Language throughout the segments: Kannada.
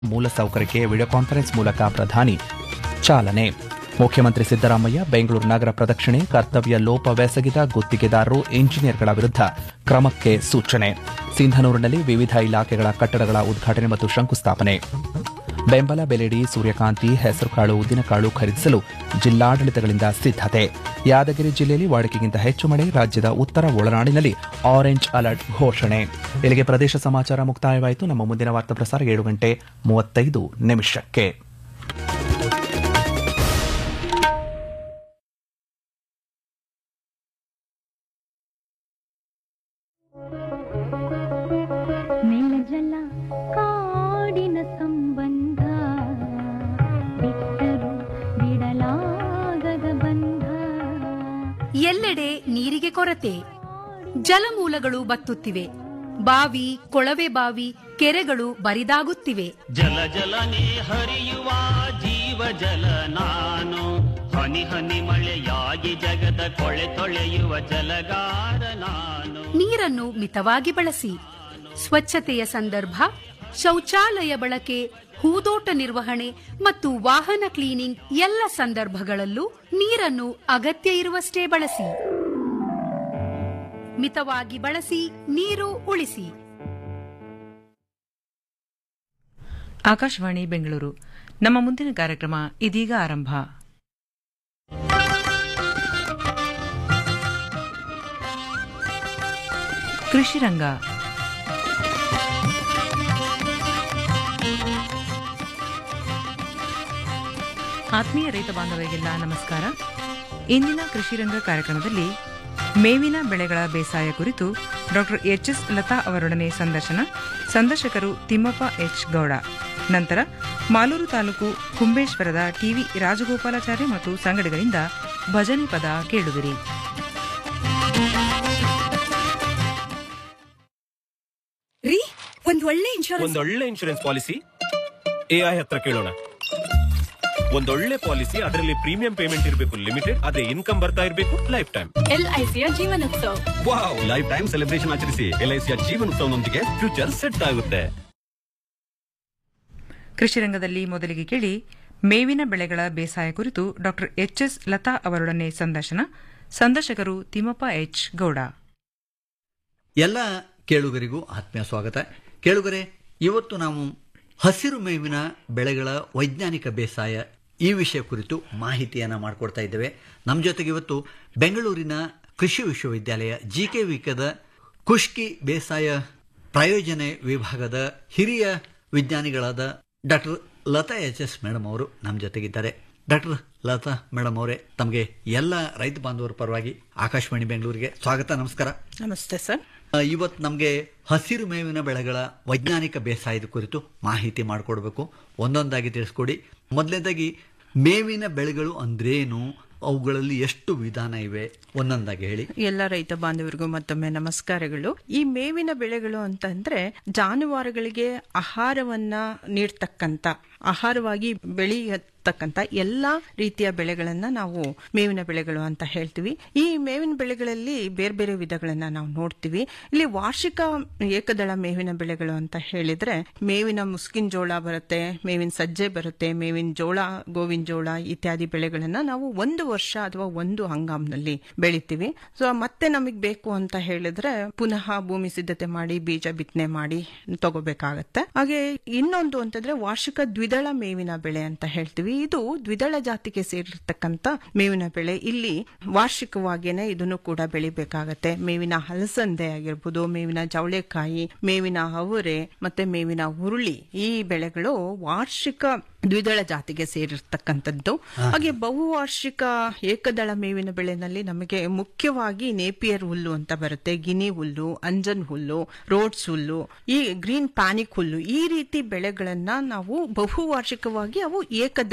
ಮೂಲಸೌಕರ್ಯಕ್ಕೆ ವಿಡಿಯೋ ಕಾನ್ಫರೆನ್ಸ್ ಮೂಲಕ ಪ್ರಧಾನಿ ಚಾಲನೆ ಮುಖ್ಯಮಂತ್ರಿ ಸಿದ್ದರಾಮಯ್ಯ ಬೆಂಗಳೂರು ನಗರ ಪ್ರದಕ್ಷಿಣೆ ಕರ್ತವ್ಯ ಲೋಪವೆಸಗಿದ ಗುತ್ತಿಗೆದಾರರು ಇಂಜಿನಿಯರ್ಗಳ ವಿರುದ್ಧ ಕ್ರಮಕ್ಕೆ ಸೂಚನೆ ಸಿಂಧನೂರಿನಲ್ಲಿ ವಿವಿಧ ಇಲಾಖೆಗಳ ಕಟ್ಟಡಗಳ ಉದ್ಘಾಟನೆ ಮತ್ತು ಶಂಕುಸ್ಥಾಪನೆ ಬೆಂಬಲ ಬೆಲೆಡಿ ಸೂರ್ಯಕಾಂತಿ ಹೆಸರುಕಾಳು ಉದ್ದಿನಕಾಳು ಖರೀದಿಸಲು ಜಿಲ್ಲಾಡಳಿತಗಳಿಂದ ಸಿದ್ದತೆ ಯಾದಗಿರಿ ಜಿಲ್ಲೆಯಲ್ಲಿ ವಾಡಿಕೆಗಿಂತ ಹೆಚ್ಚು ಮಳೆ ರಾಜ್ಯದ ಉತ್ತರ ಒಳನಾಡಿನಲ್ಲಿ ಆರೆಂಜ್ ಅಲರ್ಟ್ ಘೋಷಣೆ ಇಲ್ಲಿಗೆ ಪ್ರದೇಶ ಸಮಾಚಾರ ಮುಕ್ತಾಯವಾಯಿತು ನಮ್ಮ ಮುಂದಿನ ವಾರ್ತಾ ಪ್ರಸಾರ ಏಳು ಗಂಟೆ ಮೂವತ್ತೈದು ನಿಮಿಷಕ್ಕೆ ನೆಲಜಲ ಕಾಡಿನ ಸಂಬಂಧ ಬಿಟ್ಟರು ಬಿಡಲಾಗದ ಬಂಧ ಎಲ್ಲೆಡೆ ನೀರಿಗೆ ಕೊರತೆ ಜಲಮೂಲಗಳು ಬತ್ತುತ್ತಿವೆ ಬಾವಿ ಕೊಳವೆ ಬಾವಿ ಕೆರೆಗಳು ಬರಿದಾಗುತ್ತಿವೆ ಜಲ ಜಲನೆ ಹರಿಯುವ ಜೀವ ಜಲ ನಾನು ಹನಿ ಹನಿ ಮಳೆಯಾಗಿ ಜಗದ ಕೊಳೆ ತೊಳೆಯುವ ಜಲಗಾರ ನಾನು ನೀರನ್ನು ಮಿತವಾಗಿ ಬಳಸಿ ಸ್ವಚ್ಛತೆಯ ಸಂದರ್ಭ ಶೌಚಾಲಯ ಬಳಕೆ ಹೂದೋಟ ನಿರ್ವಹಣೆ ಮತ್ತು ವಾಹನ ಕ್ಲೀನಿಂಗ್ ಎಲ್ಲ ಸಂದರ್ಭಗಳಲ್ಲೂ ನೀರನ್ನು ಅಗತ್ಯ ಇರುವಷ್ಟೇ ಬಳಸಿ ಮಿತವಾಗಿ ಬಳಸಿ ನೀರು ಉಳಿಸಿ ಆಕಾಶವಾಣಿ ಬೆಂಗಳೂರು ನಮ್ಮ ಮುಂದಿನ ಕಾರ್ಯಕ್ರಮ ಇದೀಗ ಆರಂಭ ಕೃಷಿ ರಂಗ ಆತ್ಮೀಯ ರೈತ ಬಾಂಧವರಿಗೆಲ್ಲ ನಮಸ್ಕಾರ ಇಂದಿನ ಕೃಷಿ ರಂಗ ಕಾರ್ಯಕ್ರಮದಲ್ಲಿ ಮೇವಿನ ಬೆಳೆಗಳ ಬೇಸಾಯ ಕುರಿತು ಡಾಕ್ಟರ್ ಎಚ್ ಎಸ್ ಲತಾ ಅವರೊಡನೆ ಸಂದರ್ಶನ ಸಂದರ್ಶಕರು ತಿಮ್ಮಪ್ಪ ಎಚ್ ಗೌಡ ನಂತರ ಮಾಲೂರು ತಾಲೂಕು ಕುಂಬೇಶ್ವರದ ಟಿವಿ ರಾಜಗೋಪಾಲಾಚಾರ್ಯ ಮತ್ತು ಸಂಗಡಿಗರಿಂದ ಭಜನೆ ಪದ ಕೇಳುವಿರಿ ರೀ ಒಂದ್ ಒಳ್ಳೆ ಇನ್ಶೂರೆನ್ಸ್ ಒಂದೊಳ್ಳೆ ಇನ್ಶೂರೆನ್ಸ್ ಪಾಲಿಸಿ ಎಐ ಹತ್ರ ಕೇಳೋಣ ಒಂದೊಳ್ಳೆ ಪಾಲಿಸಿ ಅದರಲ್ಲಿ ಪ್ರೀಮಿಯಂ ಪೇಮೆಂಟ್ ಇರಬೇಕು ಲಿಮಿಟೆಡ್ ಅದೇ ಇನ್ಕಮ್ ಬರ್ತಾ ಇರಬೇಕು ಲೈಫ್ ಟೈಮ್ ಎಲ್ಐಸಿಯ Jeevan Utsav wow lifetime celebration ಆಚರಿಸಿ ಎಲ್ಐಸಿಯ ಜೀವನೋತ್ಸವನೊಂದಿಗೆ ಫ್ಯೂಚರ್ ಸೆಟ್ ಆಗುತ್ತೆ ಕೃಷಿ ರಂಗದಲ್ಲಿ ಮೊದಲಿಗೆ ಕೇಳಿ ಮೇವಿನ ಬೆಳೆಗಳ ಬೇಸಾಯ ಕುರಿತು ಡಾಕ್ಟರ್ ಎಚ್ ಎಸ್ ಲತಾ ಅವರೊಡನೆ ಸಂದರ್ಶನ ಸಂದರ್ಶಕರು ತಿಮ್ಮಪ್ಪ ಎಚ್ ಗೌಡ ಎಲ್ಲ ಕೇಳುಗರಿಗೂ ಆತ್ಮೀಯ ಸ್ವಾಗತ ಕೇಳುಗರೆ ಇವತ್ತು ನಾವು ಹಸಿರು ಮೇವಿನ ಬೆಳೆಗಳ ವೈಜ್ಞಾನಿಕ ಬೇಸಾಯ ಈ ವಿಷಯ ಕುರಿತು ಮಾಹಿತಿಯನ್ನು ಮಾಡಿಕೊಡ್ತಾ ಇದ್ದೇವೆ ನಮ್ಮ ಜೊತೆಗೆ ಇವತ್ತು ಬೆಂಗಳೂರಿನ ಕೃಷಿ ವಿಶ್ವವಿದ್ಯಾಲಯ ಜಿ ಕೆ ವಿಕದ ಕುಷ್ಕಿ ಬೇಸಾಯ ಪ್ರಾಯೋಜನೆ ವಿಭಾಗದ ಹಿರಿಯ ವಿಜ್ಞಾನಿಗಳಾದ doctor Latha H S madam ಅವರು ನಮ್ಮ ಜೊತೆಗಿದ್ದಾರೆ ಡಾಕ್ಟರ್ ಲತಾ ಮೇಡಮ್ ಅವರೇ ತಮಗೆ ಎಲ್ಲ ರೈತ ಬಾಂಧವರ ಪರವಾಗಿ ಆಕಾಶವಾಣಿ ಬೆಂಗಳೂರಿಗೆ ಸ್ವಾಗತ ನಮಸ್ಕಾರ ನಮಸ್ತೆ ಸರ್ ಇವತ್ತು ನಮಗೆ ಹಸಿರು ಮೇವಿನ ಬೆಳೆಗಳ ವೈಜ್ಞಾನಿಕ ಬೇಸಾಯದ ಕುರಿತು ಮಾಹಿತಿ ಮಾಡಿಕೊಡ್ಬೇಕು ಒಂದೊಂದಾಗಿ ತಿಳಿಸ್ಕೊಡಿ ಮೊದಲನೇದಾಗಿ ಮೇವಿನ ಬೆಳೆಗಳು ಅಂದ್ರೇನು ಅವುಗಳಲ್ಲಿ ಎಷ್ಟು ವಿಧಾನ ಇವೆ ಒಂದೊಂದಾಗಿ ಹೇಳಿ ಎಲ್ಲ ರೈತ ಬಾಂಧವರಿಗೂ ಮತ್ತೊಮ್ಮೆ ನಮಸ್ಕಾರಗಳು ಈ ಮೇವಿನ ಬೆಳೆಗಳು ಅಂತಂದ್ರೆ ಜಾನುವಾರುಗಳಿಗೆ ಆಹಾರವನ್ನ ನೀಡ್ತಕ್ಕಂತ ಆಹಾರವಾಗಿ ಬೆಳೆಯತಕ್ಕಂತ ಎಲ್ಲಾ ರೀತಿಯ ಬೆಳೆಗಳನ್ನ ನಾವು ಮೇವಿನ ಬೆಳೆಗಳು ಅಂತ ಹೇಳ್ತೀವಿ ಈ ಮೇವಿನ ಬೆಳೆಗಳಲ್ಲಿ ಬೇರೆ ಬೇರೆ ವಿಧಗಳನ್ನ ನಾವು ನೋಡ್ತೀವಿ ಇಲ್ಲಿ ವಾರ್ಷಿಕ ಏಕದಳ ಮೇವಿನ ಬೆಳೆಗಳು ಅಂತ ಹೇಳಿದ್ರೆ ಮೇವಿನ ಮುಸ್ಕಿನ ಜೋಳ ಬರುತ್ತೆ ಮೇವಿನ ಸಜ್ಜೆ ಬರುತ್ತೆ ಮೇವಿನ ಜೋಳ ಗೋವಿನ ಜೋಳ ಇತ್ಯಾದಿ ಬೆಳೆಗಳನ್ನ ನಾವು ಒಂದು ವರ್ಷ ಅಥವಾ ಒಂದು ಹಂಗಾಮ್ನಲ್ಲಿ ಬೆಳಿತೀವಿ ಸೊ ಮತ್ತೆ ನಮಗೆ ಬೇಕು ಅಂತ ಹೇಳಿದ್ರೆ ಪುನಃ ಭೂಮಿ ಸಿದ್ಧತೆ ಮಾಡಿ ಬೀಜ ಬಿತ್ತನೆ ಮಾಡಿ ತಗೋಬೇಕಾಗತ್ತೆ ಹಾಗೆ ಇನ್ನೊಂದು ಅಂತಂದ್ರೆ ವಾರ್ಷಿಕ ದ್ವಿದಳ ಮೇವಿನ ಬೆಳೆ ಅಂತ ಹೇಳ್ತೀವಿ ಇದು ದ್ವಿದಳ ಜಾತಿಗೆ ಸೇರಿರ್ತಕ್ಕಂತ ಮೇವಿನ ಬೆಳೆ ಇಲ್ಲಿ ವಾರ್ಷಿಕವಾಗಿಯೇ ಇದನ್ನು ಕೂಡ ಬೆಳಿಬೇಕಾಗತ್ತೆ ಮೇವಿನ ಹಲಸಂದೆ ಆಗಿರ್ಬೋದು ಮೇವಿನ ಜವಳೆಕಾಯಿ ಮೇವಿನ ಅವರೆ ಮತ್ತೆ ಮೇವಿನ ಹುರುಳಿ ಈ ಬೆಳೆಗಳು ವಾರ್ಷಿಕ ದ್ವಿದಳ ಜಾತಿಗೆ ಸೇರಿರ್ತಕ್ಕಂಥದ್ದು ಹಾಗೆ ಬಹುವಾರ್ಷಿಕ ಏಕದಳ ಮೇವಿನ ಬೆಳೆನಲ್ಲಿ ನಮಗೆ ಮುಖ್ಯವಾಗಿ ನೇಪಿಯರ್ ಹುಲ್ಲು ಅಂತ ಬರುತ್ತೆ ಗಿನಿ ಹುಲ್ಲು ಅಂಜನ್ ಹುಲ್ಲು ರೋಡ್ಸ್ ಹುಲ್ಲು ಈ ಗ್ರೀನ್ ಪ್ಯಾನಿಕ್ ಹುಲ್ಲು ಈ ರೀತಿ ಬೆಳೆಗಳನ್ನ ನಾವು ಬಹುವಾರ್ಷಿಕವಾಗಿ ಅವು ಏಕದಳ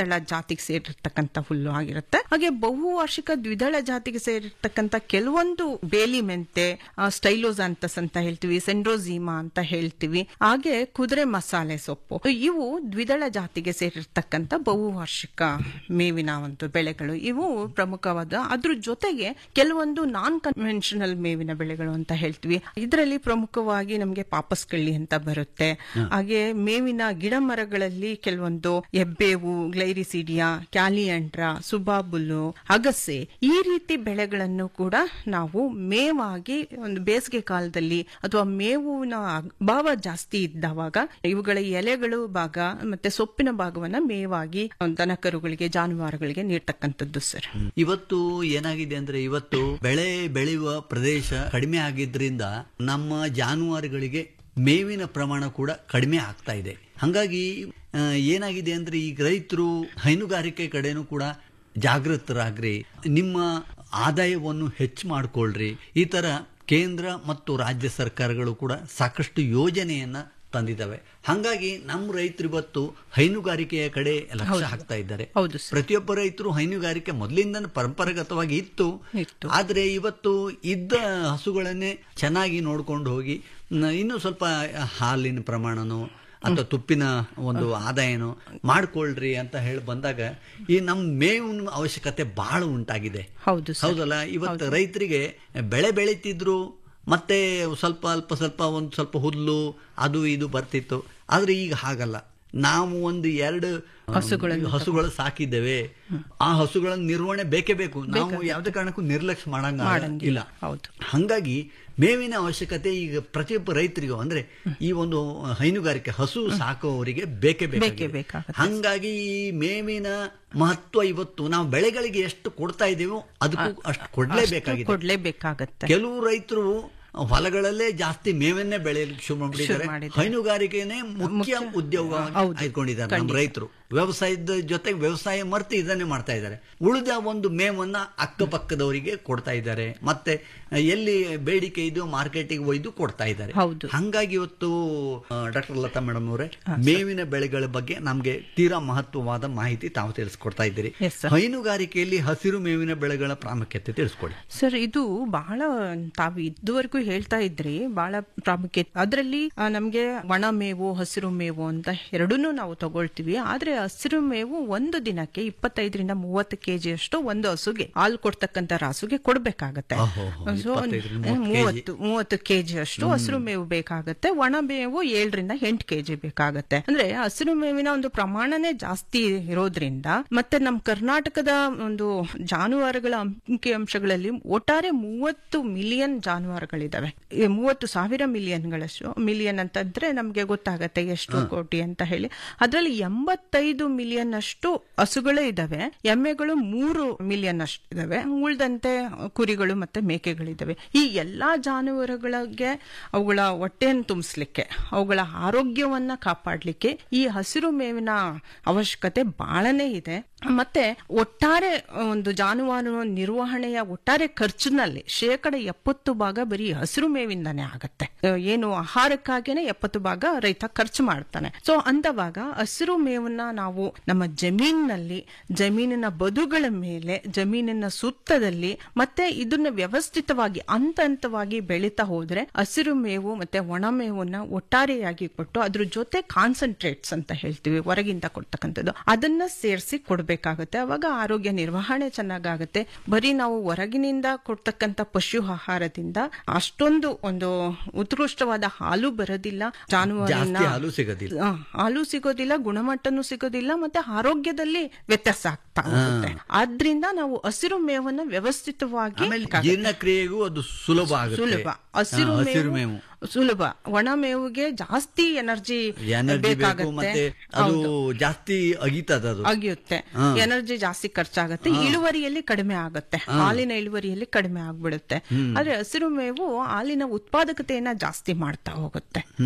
ಏಕದಳ ಜಾತಿಗೆ ಸೇರಿರ್ತಕ್ಕಂಥ ಹುಲ್ಲು ಆಗಿರುತ್ತೆ ಹಾಗೆ ಬಹುವಾರ್ಷಿಕ ದ್ವಿದಳ ಜಾತಿಗೆ ಸೇರಿರ್ತಕ್ಕಂಥ ಕೆಲವೊಂದು ಬೇಲಿ ಮೆಂತೆ ಸ್ಟೈಲೋಸಾಂತಸ್ ಅಂತ ಹೇಳ್ತೀವಿ ಸೆಂಡ್ರೋಝೀಮಾ ಅಂತ ಹೇಳ್ತೀವಿ ಹಾಗೆ ಕುದುರೆ ಮಸಾಲೆ ಸೊಪ್ಪು ಇವು ದ್ವಿದಳ ಜಾತಿಗೆ ಸೇರಿರ್ತಕ್ಕಂಥ ಬಹುವಾರ್ಷಿಕ ಮೇವಿನ ಒಂದು ಬೆಳೆಗಳು ಇವು ಪ್ರಮುಖವಾದ ಅದ್ರ ಜೊತೆಗೆ ಕೆಲವೊಂದು ನಾನ್ ಕನ್ವೆನ್ಷನಲ್ ಮೇವಿನ ಬೆಳೆಗಳು ಅಂತ ಹೇಳ್ತೀವಿ ಇದರಲ್ಲಿ ಪ್ರಮುಖವಾಗಿ ನಮಗೆ ಪಾಪಸ್ಕಳ್ಳಿ ಅಂತ ಬರುತ್ತೆ ಹಾಗೆ ಮೇವಿನ ಗಿಡ ಮರಗಳಲ್ಲಿ ಕೆಲವೊಂದು ಎಬ್ಬೇವು ಗ್ಲೈರಿಸಿಡಿಯಾ ಕ್ಯಾಲಿಯಾಂಡ್ರ ಸುಬಾಬುಲ್ಲು ಅಗಸೆ ಈ ರೀತಿ ಬೆಳೆಗಳನ್ನು ಕೂಡ ನಾವು ಮೇವಾಗಿ ಒಂದು ಬೇಸಿಗೆ ಕಾಲದಲ್ಲಿ ಅಥವಾ ಮೇವಿನ ಅಭಾವ ಜಾಸ್ತಿ ಇದ್ದವಾಗ ಇವುಗಳ ಎಲೆಗಳು ಭಾಗ ಮತ್ತೆ ಸೊಪ್ಪಿನ ಭಾಗವನ್ನ ಮೇವಾಗಿ ದನಕರುಗಳಿಗೆ ಜಾನುವಾರುಗಳಿಗೆ ನೀಡ್ತಕ್ಕಂಥದ್ದು ಸರ್ ಇವತ್ತು ಏನಾಗಿದೆ ಅಂದ್ರೆ ಇವತ್ತು ಬೆಳೆ ಬೆಳೆಯುವ ಪ್ರದೇಶ ಕಡಿಮೆ ಆಗಿದ್ರಿಂದ ನಮ್ಮ ಜಾನುವಾರುಗಳಿಗೆ ಮೇವಿನ ಪ್ರಮಾಣ ಕೂಡ ಕಡಿಮೆ ಆಗ್ತಾ ಇದೆ ಹಾಗಾಗಿ ಆ, ಏನಾಗಿದೆ ಅಂದ್ರೆ ಈಗ ರೈತರು ಹೈನುಗಾರಿಕೆ ಕಡೆನೂ ಕೂಡ ಜಾಗೃತರಾಗ್ರಿ ನಿಮ್ಮ ಆದಾಯವನ್ನು ಹೆಚ್ಚು ಮಾಡ್ಕೊಳ್ರಿ ಈ ತರ ಕೇಂದ್ರ ಮತ್ತು ರಾಜ್ಯ ಸರ್ಕಾರಗಳು ಕೂಡ ಸಾಕಷ್ಟು ಯೋಜನೆಯನ್ನ ತಂದಿದ್ದಾವೆ ಹಾಗಾಗಿ ನಮ್ಮ ರೈತರು ಇವತ್ತು ಹೈನುಗಾರಿಕೆಯ ಕಡೆ ಲಕ್ಷ್ಯ ಹಾಕ್ತಾ ಇದ್ದಾರೆ ಹೌದು ಸರ್. ಪ್ರತಿಯೊಬ್ಬ ರೈತರು ಹೈನುಗಾರಿಕೆ ಮೊದಲಿಂದ ಪರಂಪರಾಗತವಾಗಿ ಇತ್ತು ಇತ್ತು. ಆದ್ರೆ ಇವತ್ತು ಇದ್ದ ಹಸುಗಳನ್ನೇ ಚೆನ್ನಾಗಿ ನೋಡ್ಕೊಂಡು ಹೋಗಿ ನ- ಇನ್ನೂ ಸ್ವಲ್ಪ ಹಾಲಿನ ಪ್ರಮಾಣನೋ ಅಥವಾ ತುಪ್ಪಿನ ಒಂದು ಆದಾಯನೋ ಮಾಡ್ಕೊಳ್ರಿ ಅಂತ ಹೇಳಿ ಬಂದಾಗ ಈ ನಮ್ಮ ಮೇವಿನ ಅವಶ್ಯಕತೆ ಬಹಳ ಉಂಟಾಗಿದೆ ಹೌದು ಸರ್. ಹೌದಲ್ಲ ಇವತ್ತು ರೈತರಿಗೆ ಬೆಳೆ ಬೆಳೀತಿದ್ರು ಮತ್ತೆ ಸ್ವಲ್ಪ ಅಲ್ಪ ಸ್ವಲ್ಪ ಒಂದು ಸ್ವಲ್ಪ ಹುಲ್ಲು ಅದು ಇದು ಬರ್ತಿತ್ತು ಆದ್ರೆ ಈಗ ಹಾಗಲ್ಲ ನಾವು ಒಂದು ಎರಡು ಹಸುಗಳನ್ನು ಹಸುಗಳು ಸಾಕಿದ್ದೇವೆ ಆ ಹಸುಗಳನ್ನ ನಿರ್ವಹಣೆ ಬೇಕೇ ಬೇಕು ನಾವು ಯಾವುದೇ ಕಾರಣಕ್ಕೂ ನಿರ್ಲಕ್ಷ್ಯ ಮಾಡಂಗ ಮಾಡಂಗಿಲ್ಲ. ಇಲ್ಲ ಹೌದು. ಹಂಗಾಗಿ ಮೇವಿನ ಅವಶ್ಯಕತೆ ಈಗ ಪ್ರತಿಯೊಬ್ಬ ರೈತರಿಗೂ ಅಂದ್ರೆ ಈ ಒಂದು ಹೈನುಗಾರಿಕೆ ಹಸು ಸಾಕುವವರಿಗೆ ಬೇಕೇ ಬೇಕೇ ಬೇಕಾಗಿದೆ ಬೇಕಾಗುತ್ತೆ. ಹಂಗಾಗಿ ಈ ಮೇವಿನ ಮಹತ್ವ ಇವತ್ತು ನಾವು ಬೆಳೆಗಳಿಗೆ ಎಷ್ಟು ಕೊಡ್ತಾ ಇದ್ದೀವೋ ಅದಕ್ಕೂ ಅಷ್ಟು ಕೊಡ್ಲೇಬೇಕಾಗಿದೆ ಕೊಡ್ಲೇಬೇಕಾಗತ್ತೆ ಕೆಲವು ರೈತರು ಹೊಲಗಳಲ್ಲೇ ಜಾಸ್ತಿ ಮೇವನ್ನೇ ಬೆಳೆಯಲಿಕ್ಕೆ ಶುರು ಮಾಡಿದ್ದಾರೆ ಶುರು ಮಾಡಿದ್ದಾರೆ. ಹೈನುಗಾರಿಕೆನೇ ಮುಖ್ಯ ಉದ್ಯೋಗ ಹೌದು. ಆಯ್ಕೊಂಡಿದ್ದಾರೆ ನಮ್ಮ ಖಂಡಿತ. ರೈತರು ವ್ಯವಸಾಯದ ಜೊತೆಗೆ ವ್ಯವಸಾಯ ಮರ್ತು ಇದನ್ನೇ ಮಾಡ್ತಾ ಇದ್ದಾರೆ ಉಳಿದ ಒಂದು ಮೇವನ್ನ ಅಕ್ಕಪಕ್ಕದವರಿಗೆ ಕೊಡ್ತಾ ಇದ್ದಾರೆ ಮತ್ತೆ ಎಲ್ಲಿ ಬೇಡಿಕೆ ಇದು ಮಾರ್ಕೆಟಿಗೆ ಒಯ್ದು ಕೊಡ್ತಾ ಇದ್ದಾರೆ ಹೌದು. ಹಂಗಾಗಿ ಇವತ್ತು ಡಾಕ್ಟರ್ ಲತಾ ಮೇಡಮ್ ಅವರೇ ಮೇವಿನ ಬೆಳೆಗಳ ಬಗ್ಗೆ ನಮ್ಗೆ ತೀರಾ ಮಹತ್ವವಾದ ಮಾಹಿತಿ ತಾವು ತಿಳಿಸ್ಕೊಡ್ತಾ ಇದ್ದೀರಿ Yes, sir. ಹೈನುಗಾರಿಕೆಯಲ್ಲಿ ಹಸಿರು ಮೇವಿನ ಬೆಳೆಗಳ ಪ್ರಾಮುಖ್ಯತೆ ತಿಳಿಸ್ಕೊಡಿ ಸರ್ ಇದು ಬಹಳ ತಾವು ಇದುವರೆಗೂ ಹೇಳ್ತಾ ಇದ್ರಿ ಬಹಳ ಪ್ರಾಮುಖ್ಯತೆ ಅದರಲ್ಲಿ ನಮಗೆ ಒಣ ಮೇವು ಹಸಿರು ಮೇವು ಅಂತ ಎರಡನ್ನೂ ನಾವು ತಗೊಳ್ತೀವಿ ಆದ್ರೆ ಹಸಿರು ಮೇವು ಒಂದು ದಿನಕ್ಕೆ ಇಪ್ಪತ್ತೈದರಿಂದ ಮೂವತ್ತು ಕೆಜಿ ಅಷ್ಟು ಒಂದು ಹಸುಗೆ ಹಾಲು ಕೊಡ್ತಕ್ಕಂತ ರಾಸುಗೆ ಕೊಡ್ಬೇಕಾಗತ್ತೆ ಓಹೋ, ಸೊ 25 ರಿಂದ 30 ಮೂವತ್ತು ಮೂವತ್ತು ಕೆಜಿ ಅಷ್ಟು ಹಸಿರು ಮೇವು ಬೇಕಾಗತ್ತೆ ಒಣ ಮೇವು ಏಳರಿಂದ ಎಂಟು ಕೆಜಿ ಬೇಕಾಗತ್ತೆ ಅಂದ್ರೆ ಹಸಿರು ಮೇವಿನ ಒಂದು ಪ್ರಮಾಣನೇ ಜಾಸ್ತಿ ಇರೋದ್ರಿಂದ ಮತ್ತೆ ನಮ್ಮ ಕರ್ನಾಟಕದ ಒಂದು ಜಾನುವಾರುಗಳ ಅಂಕಿ ಅಂಶಗಳಲ್ಲಿ ಒಟ್ಟಾರೆ ಮೂವತ್ತು ಮಿಲಿಯನ್ ಜಾನುವಾರುಗಳಿದಾವೆ ಈ ಮೂವತ್ತು ಸಾವಿರ ಮಿಲಿಯನ್ಗಳಷ್ಟು ಮಿಲಿಯನ್ ಅಂತಂದ್ರೆ ನಮ್ಗೆ ಗೊತ್ತಾಗತ್ತೆ ಎಷ್ಟು ಕೋಟಿ ಅಂತ ಹೇಳಿ ಅದರಲ್ಲಿ ಎಂಬತ್ತೈದು ಮಿಲಿಯನ್ ಅಷ್ಟು ಹಸುಗಳೇ ಇದಾವೆ ಎಮ್ಮೆಗಳು ಮೂರು ಮಿಲಿಯನ್ ಅಷ್ಟು ಇದಾವೆ ಉಳಿದಂತೆ ಕುರಿಗಳು ಮತ್ತೆ ಮೇಕೆಗಳಿದಾವೆ ಈ ಎಲ್ಲಾ ಜಾನುವಾರುಗಳಿಗೆ ಅವುಗಳ ಹೊಟ್ಟೆಯನ್ನು ತುಂಬಿಸ್ಲಿಕ್ಕೆ ಅವುಗಳ ಆರೋಗ್ಯವನ್ನ ಕಾಪಾಡ್ಲಿಕ್ಕೆ ಈ ಹಸಿರು ಮೇವಿನ ಅವಶ್ಯಕತೆ ಬಹಳನೇ ಇದೆ ಮತ್ತೆ ಒಟ್ಟಾರೆ ಒಂದು ಜಾನುವಾರು ನಿರ್ವಹಣೆಯ ಒಟ್ಟಾರೆ ಖರ್ಚಿನಲ್ಲಿ ಶೇಕಡ ಎಪ್ಪತ್ತು ಭಾಗ ಬರೀ ಹಸಿರು ಮೇವಿಂದಾನೇ ಆಗತ್ತೆ ಅಹ್, ಏನು ಆಹಾರಕ್ಕಾಗೇನೆ ಎಪ್ಪತ್ತು ಭಾಗ ರೈತ ಖರ್ಚು ಮಾಡ್ತಾನೆ ಸೊ ಅಂದವಾಗ ಹಸಿರು ಮೇವನ್ನ ನಾವು ನಮ್ಮ ಜಮೀನಿನಲ್ಲಿ ಜಮೀನಿನ ಬದುಗಳ ಮೇಲೆ ಜಮೀನಿನ ಸುತ್ತದಲ್ಲಿ ಮತ್ತೆ ಇದನ್ನ ವ್ಯವಸ್ಥಿತವಾಗಿ ಹಂತ ಹಂತವಾಗಿ ಬೆಳೀತಾ ಹೋದ್ರೆ ಹಸಿರು ಮೇವು ಮತ್ತೆ ಒಣ ಮೇವನ್ನ ಒಟ್ಟಾರೆಯಾಗಿ ಕೊಟ್ಟು ಅದ್ರ ಜೊತೆ ಕಾನ್ಸಂಟ್ರೇಟ್ಸ್ ಅಂತ ಹೇಳ್ತೀವಿ ಹೊರಗಿಂದ ಕೊಡ್ತಕ್ಕಂಥದ್ದು ಅದನ್ನ ಸೇರಿಸಿ ಕೊಡ್ಬೇಕಾಗತ್ತೆ ಅವಾಗ ಆರೋಗ್ಯ ನಿರ್ವಹಣೆ ಚೆನ್ನಾಗಾಗತ್ತೆ ಬರೀ ನಾವು ಹೊರಗಿನಿಂದ ಕೊಡ್ತಕ್ಕಂಥ ಪಶು ಆಹಾರದಿಂದ ಅಷ್ಟೊಂದು ಒಂದು ಉತ್ಕೃಷ್ಟವಾದ ಹಾಲು ಬರೋದಿಲ್ಲ ಜಾನುವಾರಿನ ಜಾಸ್ತಿ ಹಾಲು ಸಿಗೋದಿಲ್ಲ. ಆ, ಹಾಲು ಸಿಗೋದಿಲ್ಲ ಗುಣಮಟ್ಟನೂ ಸಿಗೋದಿಲ್ಲ ಮತ್ತೆ ಆರೋಗ್ಯದಲ್ಲಿ ವ್ಯತ್ಯಾಸ ಆಗ್ತಾ ಹೋಗುತ್ತೆ ಆದ್ರಿಂದ ನಾವು ಹಸಿರು ಮೇವನ್ನ ವ್ಯವಸ್ಥಿತವಾಗಿ ಆಮೇಲೆ ಜೀರ್ಣಕ್ರಿಯೆಗೂ ಅದು ಸುಲಭ ಆಗುತ್ತೆ ಸುಲಭ ಹಸಿರು ಹಾ, ಹಸಿರು ಮೇವು ಮೇವು ಸುಲಭ ಒಣ ಮೇವಿಗೆ ಜಾಸ್ತಿ ಎನರ್ಜಿ ಎನರ್ಜಿ ಬೇಕು ಬೇಕಾಗತ್ತೆ ಮತ್ತೆ ಅದು ಜಾಸ್ತಿ ಅಗಿತದ ಅದು ಅಗಿಯುತ್ತೆ ಎನರ್ಜಿ ಜಾಸ್ತಿ ಖರ್ಚಾಗತ್ತೆ ಇಳುವರಿಯಲ್ಲಿ ಕಡಿಮೆ ಆಗುತ್ತೆ ಹಾಲಿನ ಇಳುವರಿಯಲ್ಲಿ ಕಡಿಮೆ ಆಗ್ಬಿಡುತ್ತೆ ಆದ್ರೆ ಹಸಿರು ಮೇವು ಹಾಲಿನ ಉತ್ಪಾದಕತೆಯನ್ನ ಜಾಸ್ತಿ ಮಾಡ್ತಾ ಹೋಗುತ್ತೆ